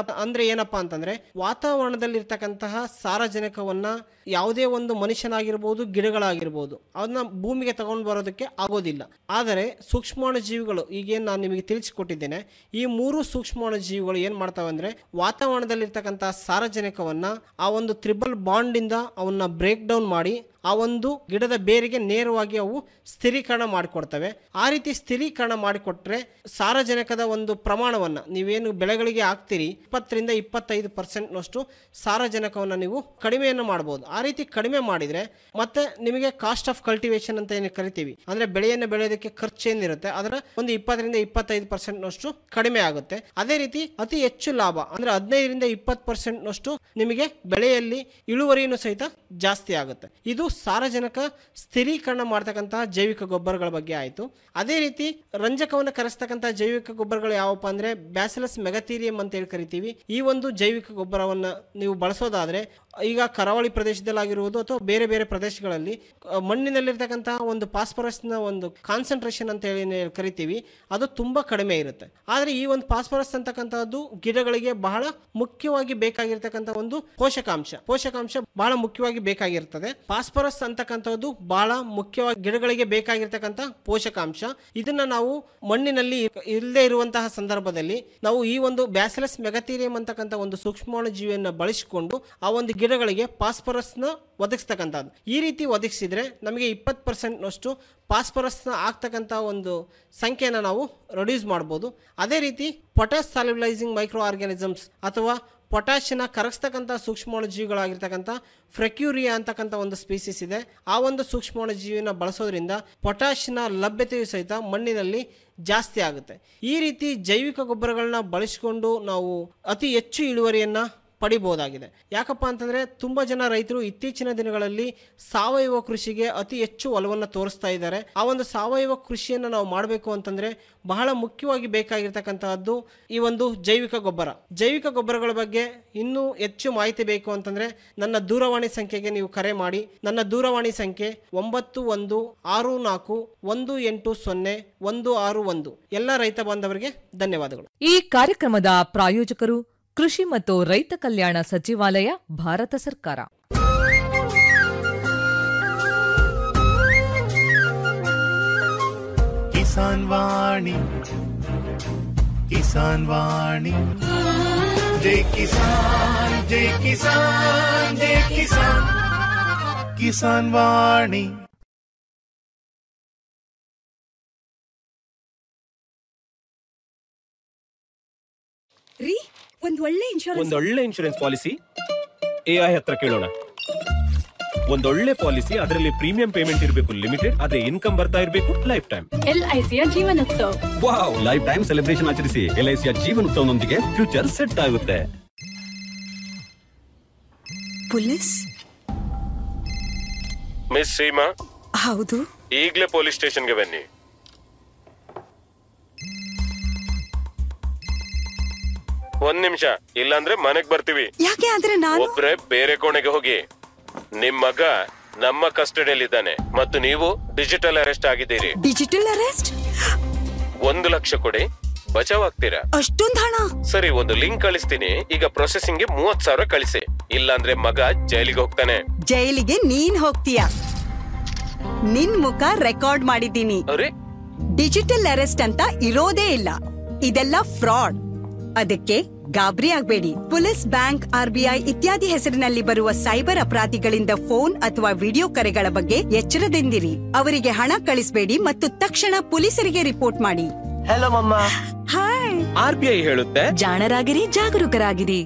ಅಂದ್ರೆ ಏನಪ್ಪಾ ಅಂತಂದ್ರೆ ವಾತಾವರಣದಲ್ಲಿರ್ತಕ್ಕಂತಹ ಸಾರಜನಕವನ್ನ ಯಾವುದೇ ಒಂದು ಮನುಷ್ಯನಾಗಿರ್ಬೋದು ಗಿಡಗಳಾಗಿರ್ಬೋದು ಅದನ್ನ ಭೂಮಿಗೆ ತಗೊಂಡು ಬರೋದಕ್ಕೆ ಆಗೋದಿಲ್ಲ ಆದರೆ ಸೂಕ್ಷ್ಮಾಣು ಜೀವಿಗಳು ಈಗೇನು ನಾನು ನಿಮಗೆ ತಿಳಿಸಿಕೊಟ್ಟಿದ್ದೇನೆ ಈ ಮೂರು ಸೂಕ್ಷ್ಮಾಣು ಜೀವಿಗಳು ಏನು ಮಾಡ್ತಾವೆ ಅಂದ್ರೆ ವಾತಾವರಣದಲ್ಲಿರ್ತಕ್ಕಂತಹ ಸಾರಜನಕವನ್ನ ಆ ಒಂದು ತ್ರಿಬಲ್ ಬಾಂಡಿಂದ ಅವನ್ನ ಬ್ರೇಕ್ ಡೌನ್ ಮಾಡಿ ಆ ಒಂದು ಗಿಡದ ಬೇರಿಗೆ ನೇರವಾಗಿ ಅವು ಸ್ಥಿರೀಕರಣ ಮಾಡಿಕೊಡ್ತವೆ ಆ ರೀತಿ ಸ್ಥಿರೀಕರಣ ಮಾಡಿಕೊಟ್ರೆ ಸಾರಜನಕದ ಒಂದು ಪ್ರಮಾಣವನ್ನು ನೀವೇನು ಬೆಳೆಗಳಿಗೆ ಹಾಕ್ತೀರಿ ಇಪ್ಪತ್ತರಿಂದ ಇಪ್ಪತ್ತೈದು ಪರ್ಸೆಂಟ್ನಷ್ಟು ಸಾರಜನಕವನ್ನು ನೀವು ಕಡಿಮೆಯನ್ನು ಮಾಡ್ಬೋದು ಆ ರೀತಿ ಕಡಿಮೆ ಮಾಡಿದರೆ ಮತ್ತೆ ನಿಮಗೆ ಕಾಸ್ಟ್ ಆಫ್ ಕಲ್ಟಿವೇಶನ್ ಅಂತ ಏನು ಕರಿತೀವಿ ಅಂದರೆ ಬೆಳೆಯನ್ನು ಬೆಳೆಯೋದಕ್ಕೆ ಖರ್ಚು ಏನಿರುತ್ತೆ ಅದರ ಒಂದು ಇಪ್ಪತ್ತರಿಂದ ಇಪ್ಪತ್ತೈದು ಪರ್ಸೆಂಟ್ನಷ್ಟು ಕಡಿಮೆ ಆಗುತ್ತೆ ಅದೇ ರೀತಿ ಅತಿ ಹೆಚ್ಚು ಲಾಭ ಅಂದರೆ ಹದಿನೈದರಿಂದ ಇಪ್ಪತ್ತು ಪರ್ಸೆಂಟ್ನಷ್ಟು ನಿಮಗೆ ಬೆಳೆಯಲ್ಲಿ ಇಳುವರಿಯನ್ನು ಸಹಿತ ಜಾಸ್ತಿ ಆಗುತ್ತೆ ಇದು ಸಾರಜನಕ ಸ್ಥಿರೀಕರಣ ಮಾಡ್ತಕ್ಕಂತಹ ಜೈವಿಕ ಗೊಬ್ಬರಗಳ ಬಗ್ಗೆ ಆಯಿತು ಅದೇ ರೀತಿ ರಂಜಕವನ್ನು ಕರೆಸ್ತಕ್ಕಂತಹ ಜೈವಿಕ ಗೊಬ್ಬರಗಳು ಯಾವಪ್ಪ ಅಂದರೆ ಬ್ಯಾಸಿಲಸ್ ಮೆಗತೀರಿಯಂ ಅಂತ ಹೇಳಿ ಕರಿತೀವಿ ಈ ಒಂದು ಜೈವಿಕ ಗೊಬ್ಬರವನ್ನು ನೀವು ಬಳಸೋದಾದರೆ ಈಗ ಕರಾವಳಿ ಪ್ರದೇಶದಲ್ಲಾಗಿರುವುದು ಅಥವಾ ಬೇರೆ ಬೇರೆ ಪ್ರದೇಶಗಳಲ್ಲಿ ಅಹ್, ಮಣ್ಣಿನಲ್ಲಿರ್ತಕ್ಕಂತಹ ಒಂದು ಫಾಸ್ಫರಸ್ನ ಒಂದು ಕಾನ್ಸಂಟ್ರೇಷನ್ ಅಂತ ಹೇಳಿ ಏನ್ ಕರಿತೀವಿ ಅದು ತುಂಬ ಕಡಿಮೆ ಇರುತ್ತೆ ಆದರೆ ಈ ಒಂದು ಫಾಸ್ಫರಸ್ ಅಂತಕ್ಕಂಥದ್ದು ಗಿಡಗಳಿಗೆ ಬಹಳ ಮುಖ್ಯವಾಗಿ ಬೇಕಾಗಿರ್ತಕ್ಕಂಥ ಒಂದು ಪೋಷಕಾಂಶ ಪೋಷಕಾಂಶ ಬಹಳ ಮುಖ್ಯವಾಗಿ ಬೇಕಾಗಿರ್ತದೆ ಫಾಸ್ಫರಸ್ ಅಂತಕ್ಕಂಥದ್ದು ಬಹಳ ಮುಖ್ಯವಾಗಿ ಗಿಡಗಳಿಗೆ ಬೇಕಾಗಿರ್ತಕ್ಕಂಥ ಪೋಷಕಾಂಶ ಇದನ್ನ ನಾವು ಮಣ್ಣಿನಲ್ಲಿ ಇಲ್ಲದೆ ಇರುವಂತಹ ಸಂದರ್ಭದಲ್ಲಿ ನಾವು ಈ ಒಂದು ಬ್ಯಾಸಿಲಸ್ ಮೆಗತೀರಿಯಂ ಅಂತಕ್ಕಂಥ ಒಂದು ಸೂಕ್ಷ್ಮಾಣು ಜೀವಿಯನ್ನು ಬಳಸಿಕೊಂಡು ಆ ಒಂದು ಗಿಡಗಳಿಗೆ ಫಾಸ್ಫರಸ್ನ ಒದಗಿಸ್ತಕ್ಕಂಥದ್ದು ಈ ರೀತಿ ಒದಗಿಸಿದ್ರೆ ನಮಗೆ ಇಪ್ಪತ್ತು ಪರ್ಸೆಂಟ್ನಷ್ಟು ಫಾಸ್ಫರಸ್ನ ಆಗ್ತಕ್ಕಂಥ ಒಂದು ಸಂಖ್ಯೆನ ನಾವು ರೆಡ್ಯೂಸ್ ಮಾಡ್ಬೋದು ಅದೇ ರೀತಿ ಪೊಟ್ಯಾಸ್ ಸಾಲ್ಯುಲೈಸಿಂಗ್ ಮೈಕ್ರೋ ಆರ್ಗ್ಯಾನಿಸಮ್ಸ್ ಅಥವಾ ಪೊಟ್ಯಾಷಿಯನ್ನ ಕರಗಿಸ್ತಕ್ಕಂಥ ಸೂಕ್ಷ್ಮಾಣು ಜೀವಿಗಳಾಗಿರ್ತಕ್ಕಂಥ ಫ್ರೆಕ್ಯೂರಿಯಾ ಅಂತಕ್ಕಂಥ ಒಂದು ಸ್ಪೀಸೀಸ್ ಇದೆ ಆ ಒಂದು ಸೂಕ್ಷ್ಮಾಣು ಜೀವಿನ ಬಳಸೋದ್ರಿಂದ ಪೊಟ್ಯಾಷಿಯನ ಲಭ್ಯತೆಯು ಸಹಿತ ಮಣ್ಣಿನಲ್ಲಿ ಜಾಸ್ತಿ ಆಗುತ್ತೆ ಈ ರೀತಿ ಜೈವಿಕ ಗೊಬ್ಬರಗಳನ್ನ ಬಳಸಿಕೊಂಡು ನಾವು ಅತಿ ಹೆಚ್ಚು ಇಳುವರಿಯನ್ನು ಪಡಿಬಹುದಾಗಿದೆ ಯಾಕಪ್ಪ ಅಂತಂದರೆ ತುಂಬ ಜನ ರೈತರು ಇತ್ತೀಚಿನ ದಿನಗಳಲ್ಲಿ ಸಾವಯವ ಕೃಷಿಗೆ ಅತಿ ಹೆಚ್ಚು ಒಲವನ್ನು ತೋರಿಸ್ತಾ ಇದ್ದಾರೆ ಆ ಒಂದು ಸಾವಯವ ಕೃಷಿಯನ್ನು ನಾವು ಮಾಡಬೇಕು ಅಂತಂದರೆ ಬಹಳ ಮುಖ್ಯವಾಗಿ ಬೇಕಾಗಿರ್ತಕ್ಕಂತಹದ್ದು ಈ ಒಂದು ಜೈವಿಕ ಗೊಬ್ಬರ ಜೈವಿಕ ಗೊಬ್ಬರಗಳ ಬಗ್ಗೆ ಇನ್ನೂ ಹೆಚ್ಚು ಮಾಹಿತಿ ಬೇಕು ಅಂತಂದರೆ ನನ್ನ ದೂರವಾಣಿ ಸಂಖ್ಯೆಗೆ ನೀವು ಕರೆ ಮಾಡಿ ನನ್ನ ದೂರವಾಣಿ ಸಂಖ್ಯೆ ಒಂಬತ್ತು ಒಂದು ಆರು ನಾಲ್ಕು ಒಂದು ಎಂಟು ಸೊನ್ನೆ ಒಂದು ಆರು ಒಂದು ಎಲ್ಲ ರೈತ ಬಾಂಧವರಿಗೆ ಧನ್ಯವಾದಗಳು ಈ ಕಾರ್ಯಕ್ರಮದ ಪ್ರಾಯೋಜಕರು ಕೃಷಿ ಮತ್ತು ರೈತ ಕಲ್ಯಾಣ ಸಚಿವಾಲಯ ಭಾರತ ಸರ್ಕಾರ ಕಿಸಾನ್ ವಾಣಿ ಕಿಸಾನ್ ವಾಣಿ ಜೈ ಕಿಸಾನ್ ಜೈ ಕಿಸಾನ್ ಜೈ ಕಿಸಾನ್ ಕಿಸಾನ್ ವಾಣಿ ರೀ ಒಂದ್ ಒಳ್ಳೆ ಇನ್ಶೂರೆನ್ಸ್ ಒಂದೊಳ್ಳೆ ಇನ್ಶೂರೆನ್ಸ್ ಪಾಲಿಸಿ ಎ ಐ ಹತ್ರ ಕೇಳೋಣ ಒಂದೊಳ್ಳೆ ಪಾಲಿಸಿ ಅದರಲ್ಲಿ ಪ್ರೀಮಿಯಂ ಪೇಮೆಂಟ್ ಇರಬೇಕು ಲಿಮಿಟೆಡ್ ಅದೇ ಇನ್ಕಮ್ ಬರ್ತಾ ಇರಬೇಕು ಲೈಫ್ ಟೈಮ್ ಎಲ್ಐಸಿಯ ಜೀವನೋತ್ಸವ ವಾವ್ ಲೈಫ್ ಟೈಮ್ ಸೆಲೆಬ್ರೇಷನ್ ಆಚರಿಸಿ ಎಲ್ ಐ ಸಿಯ ಜೀವನೋತ್ಸವನೊಂದಿಗೆ ಫ್ಯೂಚರ್ ಸೆಟ್ ಆಗುತ್ತೆ ಪೊಲೀಸ್ ಮಿಸ್ ಸೀಮಾ ಹೌದು ಈಗಲೇ ಪೊಲೀಸ್ ಸ್ಟೇಷನ್ಗೆ ಬನ್ನಿ ಒಂದ್ ನಿಮಿಷ ಇಲ್ಲಾಂದ್ರೆ ಮನೆಗ್ ಬರ್ತೀವಿ ಯಾಕೆ ಆದ್ರೆ ನಾನು ಒಬ್ರೆ ಬೇರೆ ಕೋಣೆಗೆ ಹೋಗಿ ನಿಮ್ ಮಗ ನಮ್ಮ ಕಸ್ಟಡಿಯಲ್ಲಿದ್ದಾನೆ ಮತ್ತು ನೀವು ಡಿಜಿಟಲ್ ಅರೆಸ್ಟ್ ಆಗಿದ್ದೀರಿ ಡಿಜಿಟಲ್ ಅರೆಸ್ಟ್ ಒಂದು ಲಕ್ಷ ಕೊಡಿ ಬಚಾವ್ ಆಗ್ತೀರಾ ಅಷ್ಟೊಂದ್ ಹಣ ಸರಿ ಒಂದು ಲಿಂಕ್ ಕಳಿಸ್ತೀನಿ ಈಗ ಪ್ರೊಸೆಸಿಂಗ್ ಗೆ ಮೂವತ್ ಸಾವಿರ ಕಳಿಸಿ ಇಲ್ಲಾಂದ್ರೆ ಮಗ ಜೈಲಿಗೆ ಹೋಗ್ತಾನೆ ಜೈಲಿಗೆ ನೀನ್ ಹೋಗ್ತೀಯ ನಿನ್ ಮುಖ ರೆಕಾರ್ಡ್ ಮಾಡಿದ್ದೀನಿ ಅರೆ ಡಿಜಿಟಲ್ ಅರೆಸ್ಟ್ ಅಂತ ಇರೋದೇ ಇಲ್ಲ ಇದೆಲ್ಲ ಫ್ರಾಡ್ ಅದಕ್ಕೆ ಗಾಬರಿ ಆಗ್ಬೇಡಿ ಪೊಲೀಸ್ ಬ್ಯಾಂಕ್ ಆರ್ಬಿಐ ಇತ್ಯಾದಿ ಹೆಸರಿನಲ್ಲಿ ಬರುವ ಸೈಬರ್ ಅಪರಾಧಿಗಳಿಂದ ಫೋನ್ ಅಥವಾ ವಿಡಿಯೋ ಕರೆಗಳ ಬಗ್ಗೆ ಎಚ್ಚರದಿಂದಿರಿ ಅವರಿಗೆ ಹಣ ಕಳಿಸಬೇಡಿ ಮತ್ತು ತಕ್ಷಣ ಪೊಲೀಸರಿಗೆ ರಿಪೋರ್ಟ್ ಮಾಡಿ ಹಲೋ ಮಮ್ಮ ಹಾಯ್ ಆರ್ ಬಿ ಐ ಹೇಳುತ್ತೆ ಜಾಣರಾಗಿರಿ ಜಾಗರೂಕರಾಗಿರಿ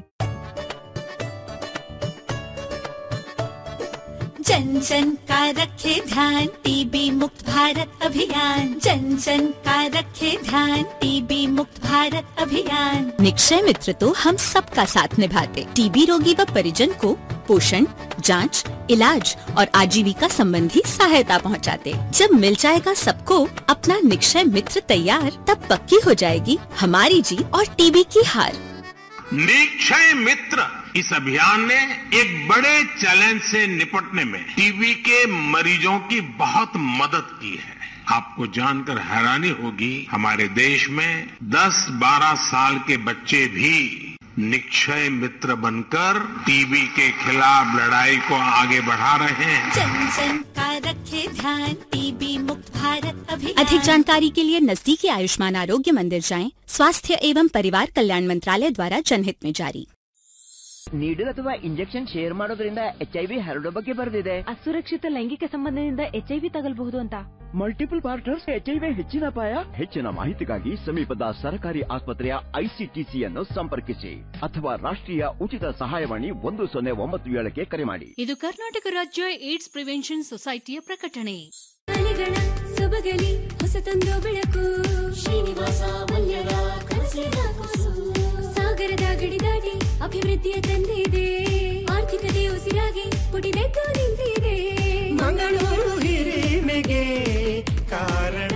जन जन का रखे ध्यान टीबी मुक्त भारत अभियान जन जन का रखे ध्यान टीबी मुक्त भारत अभियान निक्षय मित्र तो हम सबका साथ निभाते टीबी रोगी व परिजन को पोषण जांच, इलाज और आजीविका संबंधी सहायता पहुंचाते। जब मिल जाएगा सबको अपना निक्षय मित्र तैयार तब पक्की हो जाएगी हमारी जीत और टीबी की हार निक्षय मित्र इस अभियान ने एक बड़े चैलेंज से निपटने में टीबी के मरीजों की बहुत मदद की है आपको जानकर हैरानी होगी हमारे देश में 10-12 साल के बच्चे भी निक्षय मित्र बनकर टीबी के खिलाफ लड़ाई को आगे बढ़ा रहे हैं जन जन का रखे ध्यान टीबी मुक्त भारत अभियान अधिक जानकारी के लिए नजदीकी आयुष्मान आरोग्य मंदिर जाएं स्वास्थ्य एवं परिवार कल्याण मंत्रालय द्वारा जनहित में जारी ನೀಡಲ್ ಅಥವಾ ಇಂಜೆಕ್ಷನ್ ಶೇರ್ ಮಾಡೋದ್ರಿಂದ ಎಚ್ ಐ ವಿ ಹರಡೋ ಬಗ್ಗೆ ಬರೆದಿದೆ ಅಸುರಕ್ಷಿತ ಲೈಂಗಿಕ ಸಂಬಂಧದಿಂದ ಎಚ್ಐವಿ ತಗಲ್ಬಹುದು ಅಂತ multiple partners H I V ಹೆಚ್ಚಿನ ಅಪಾಯ ಹೆಚ್ಚಿನ ಮಾಹಿತಿಗಾಗಿ ಸಮೀಪದ ಸರ್ಕಾರಿ ಆಸ್ಪತ್ರೆಯ ಐಸಿಟಿಸಿಯನ್ನು ಸಂಪರ್ಕಿಸಿ ಅಥವಾ ರಾಷ್ಟ್ರೀಯ ಉಚಿತ ಸಹಾಯವಾಣಿ ಒಂದು ಸೊನ್ನೆ ಒಂಬತ್ತು ಏಳಕ್ಕೆ ಕರೆ ಮಾಡಿ ಇದು ಕರ್ನಾಟಕ ರಾಜ್ಯ ಏಡ್ಸ್ ಪ್ರಿವೆನ್ಷನ್ ಸೊಸೈಟಿಯ ಪ್ರಕಟಣೆ ಅಲೆಗಳ ಸೊಬಗಲಿ ಹೊಸತೊಂದು ಬೆಳಕು ಶ್ರೀನಿವಾಸ ಮಲ್ಯರ ಕನಸಿನ ಕೂಸು ಸಾಗರದ ಗಡಿ ದಾಟಿ ಅಭಿವೃದ್ಧಿಯ ತಂದಿದೆ ಆರ್ಥಿಕತೆ ಉಸಿರಾಗಿ ಪುಟಿದೆದ್ದು ನಿಂತಿದೆ ಮಂಗಳೂರು ಹಿರಿಮೆಗೆ ಕಾರಣ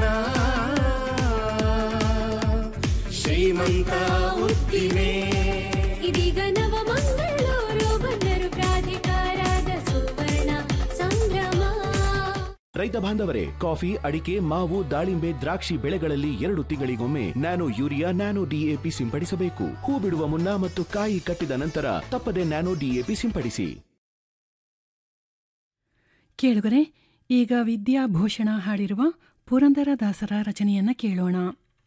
ಶ್ರೀಮಂತ ಉದ್ದಿಮೆ ಇದೀಗ ನವ ಮಂಗಳೂರು ಬಂದರು ಪ್ರಾಧಿಕಾರದ ಸುವರ್ಣ ಸಂಭ್ರಮ ರೈತ ಬಾಂಧವರೇ ಕಾಫಿ ಅಡಿಕೆ ಮಾವು ದಾಳಿಂಬೆ ದ್ರಾಕ್ಷಿ ಬೆಳೆಗಳಲ್ಲಿ ಎರಡು ತಿಂಗಳಿಗೊಮ್ಮೆ ನ್ಯಾನೋ ಯೂರಿಯಾ ನ್ಯಾನೋ ಡಿಎಪಿ ಸಿಂಪಡಿಸಬೇಕು ಹೂ ಬಿಡುವ ಮುನ್ನ ಮತ್ತು ಕಾಯಿ ಕಟ್ಟಿದ ನಂತರ ತಪ್ಪದೆ ನ್ಯಾನೋ ಡಿಎಪಿ ಸಿಂಪಡಿಸಿ ಕೇಳುಗರೆ ಈಗ ವಿದ್ಯಾಭೂಷಣ ಹಾಡಿರುವ ಪುರಂದರದಾಸರ ರಚನೆಯನ್ನ ಕೇಳೋಣ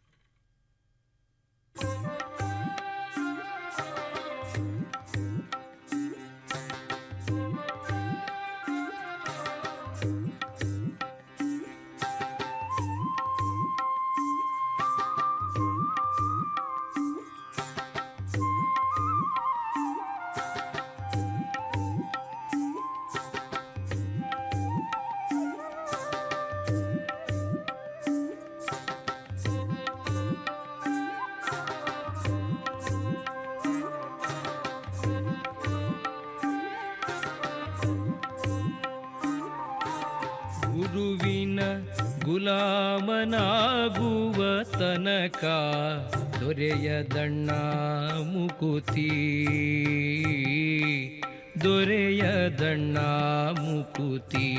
ಗುರುವಿನ ಗುಲಾಮನಾಗುವ ತನಕ ದೊರೆಯದಣ್ಣ ಮುಕುತಿ ದೊರೆಯದಣ್ಣ ಮುಕುತಿ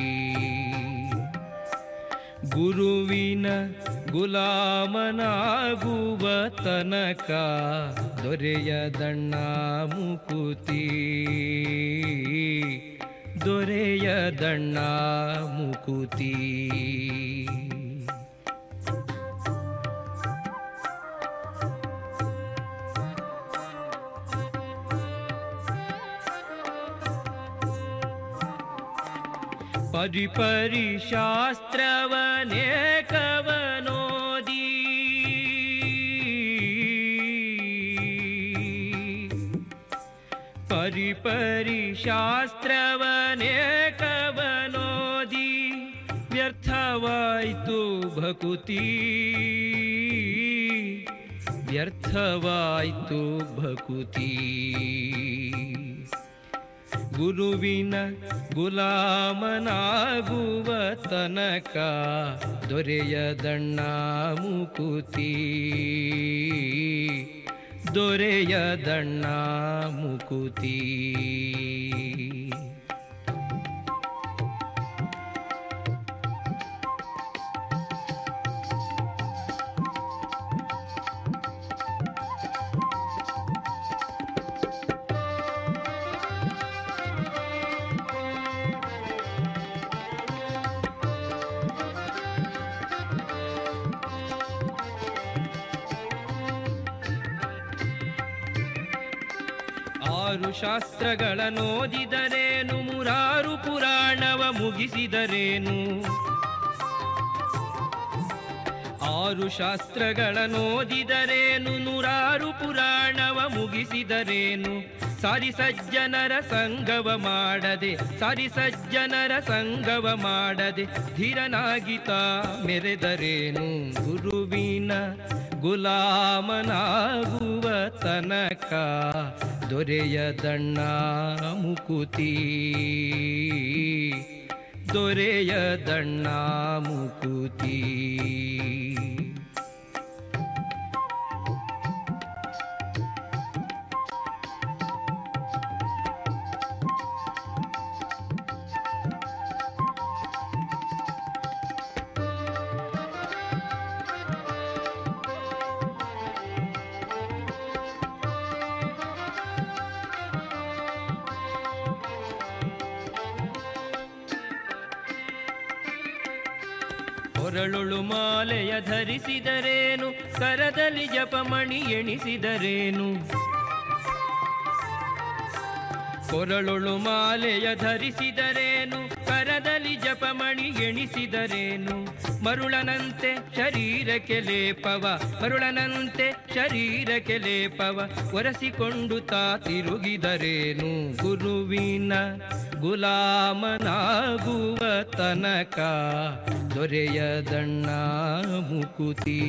ಗುರುವಿನ ಗುಲಾಮನಾಗುವ ತನಕ ದೊರೆಯದಣ್ಣ ಮುಕುತಿ ದೊರೆಯದಣ್ಣ ಮುಕುತಿ ಪರಿ ಪರಿ ಶಾಸ್ತ್ರವನೇಕವನೋದಿ ಪರಿ ಪರಿ ಶಾಸ್ತ್ರವನೇಕವನೋದಿ ವ್ಯರ್ಥವಾಯಿತು ಭಕುತಿ ವ್ಯರ್ಥವಾಯಿತು ಭಕುತಿ ಗುರುವಿನ ಗುಲಾಮನಾಗುವ ತನಕ ದೊರೆಯದಣ್ಣ ಮುಕುತಿ ದೊರೆಯದಣ್ಣ ಮುಕುತಿ ಆರು ಶಾಸ್ತ್ರಗಳನ್ನೋದಿದರೇನು ಮುರಾರು ಪುರಾಣವ ಮುಗಿಸಿದರೇನು ಆರು ಶಾಸ್ತ್ರಗಳನ್ನೋದಿದರೇನು ನೂರಾರು ಪುರಾಣವ ಮುಗಿಸಿದರೇನು ಸಾರಿ ಸಜ್ಜನರ ಸಂಗವ ಮಾಡದೆ ಸಾರಿ ಸಜ್ಜನರ ಸಂಗವ ಮಾಡದೆ ಧೀರನಾಗಿತ ಮೆರೆದರೇನು ಗುರುವಿನ ಗುಲಾಮನಾಗುವ ತನಕ ದೊರೆಯದಣ್ಣ ಮುಕುತಿ ದೊರೆಯದಣ್ಣ ಮುಕುತಿ ಕೊರಳುಳು ಮಾಲೆಯ ಧರಿಸಿದರೇನು ಕರದಲ್ಲಿ ಜಪಮಣಿ ಎಣಿಸಿದರೇನು ಕೊರಳುಳು ಮಾಲೆಯ ಧರಿಸಿದರೇನು ಕರದಲ್ಲಿ ಜಪಮಣಿ ಎಣಿಸಿದರೇನು ಮರುಳನಂತೆ ಶರೀರಕ್ಕೆ ಲೇಪವ ಮರುಳನಂತೆ ಶರೀರಕ್ಕೆ ಲೇಪವ ಒರೆಸಿಕೊಂಡು ತಾ ತಿರುಗಿದರೇನು ಗುರುವಿನ ಗುಲಾಮನಾಗುವ ತನಕ ದೊರೆಯದಣ್ಣ ಮುಕುತಿ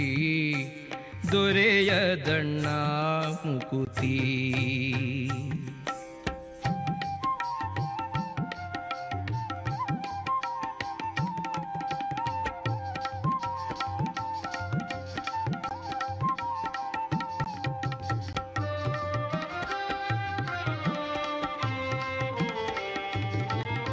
ದೊರೆಯದಣ್ಣ ಮುಕುತಿ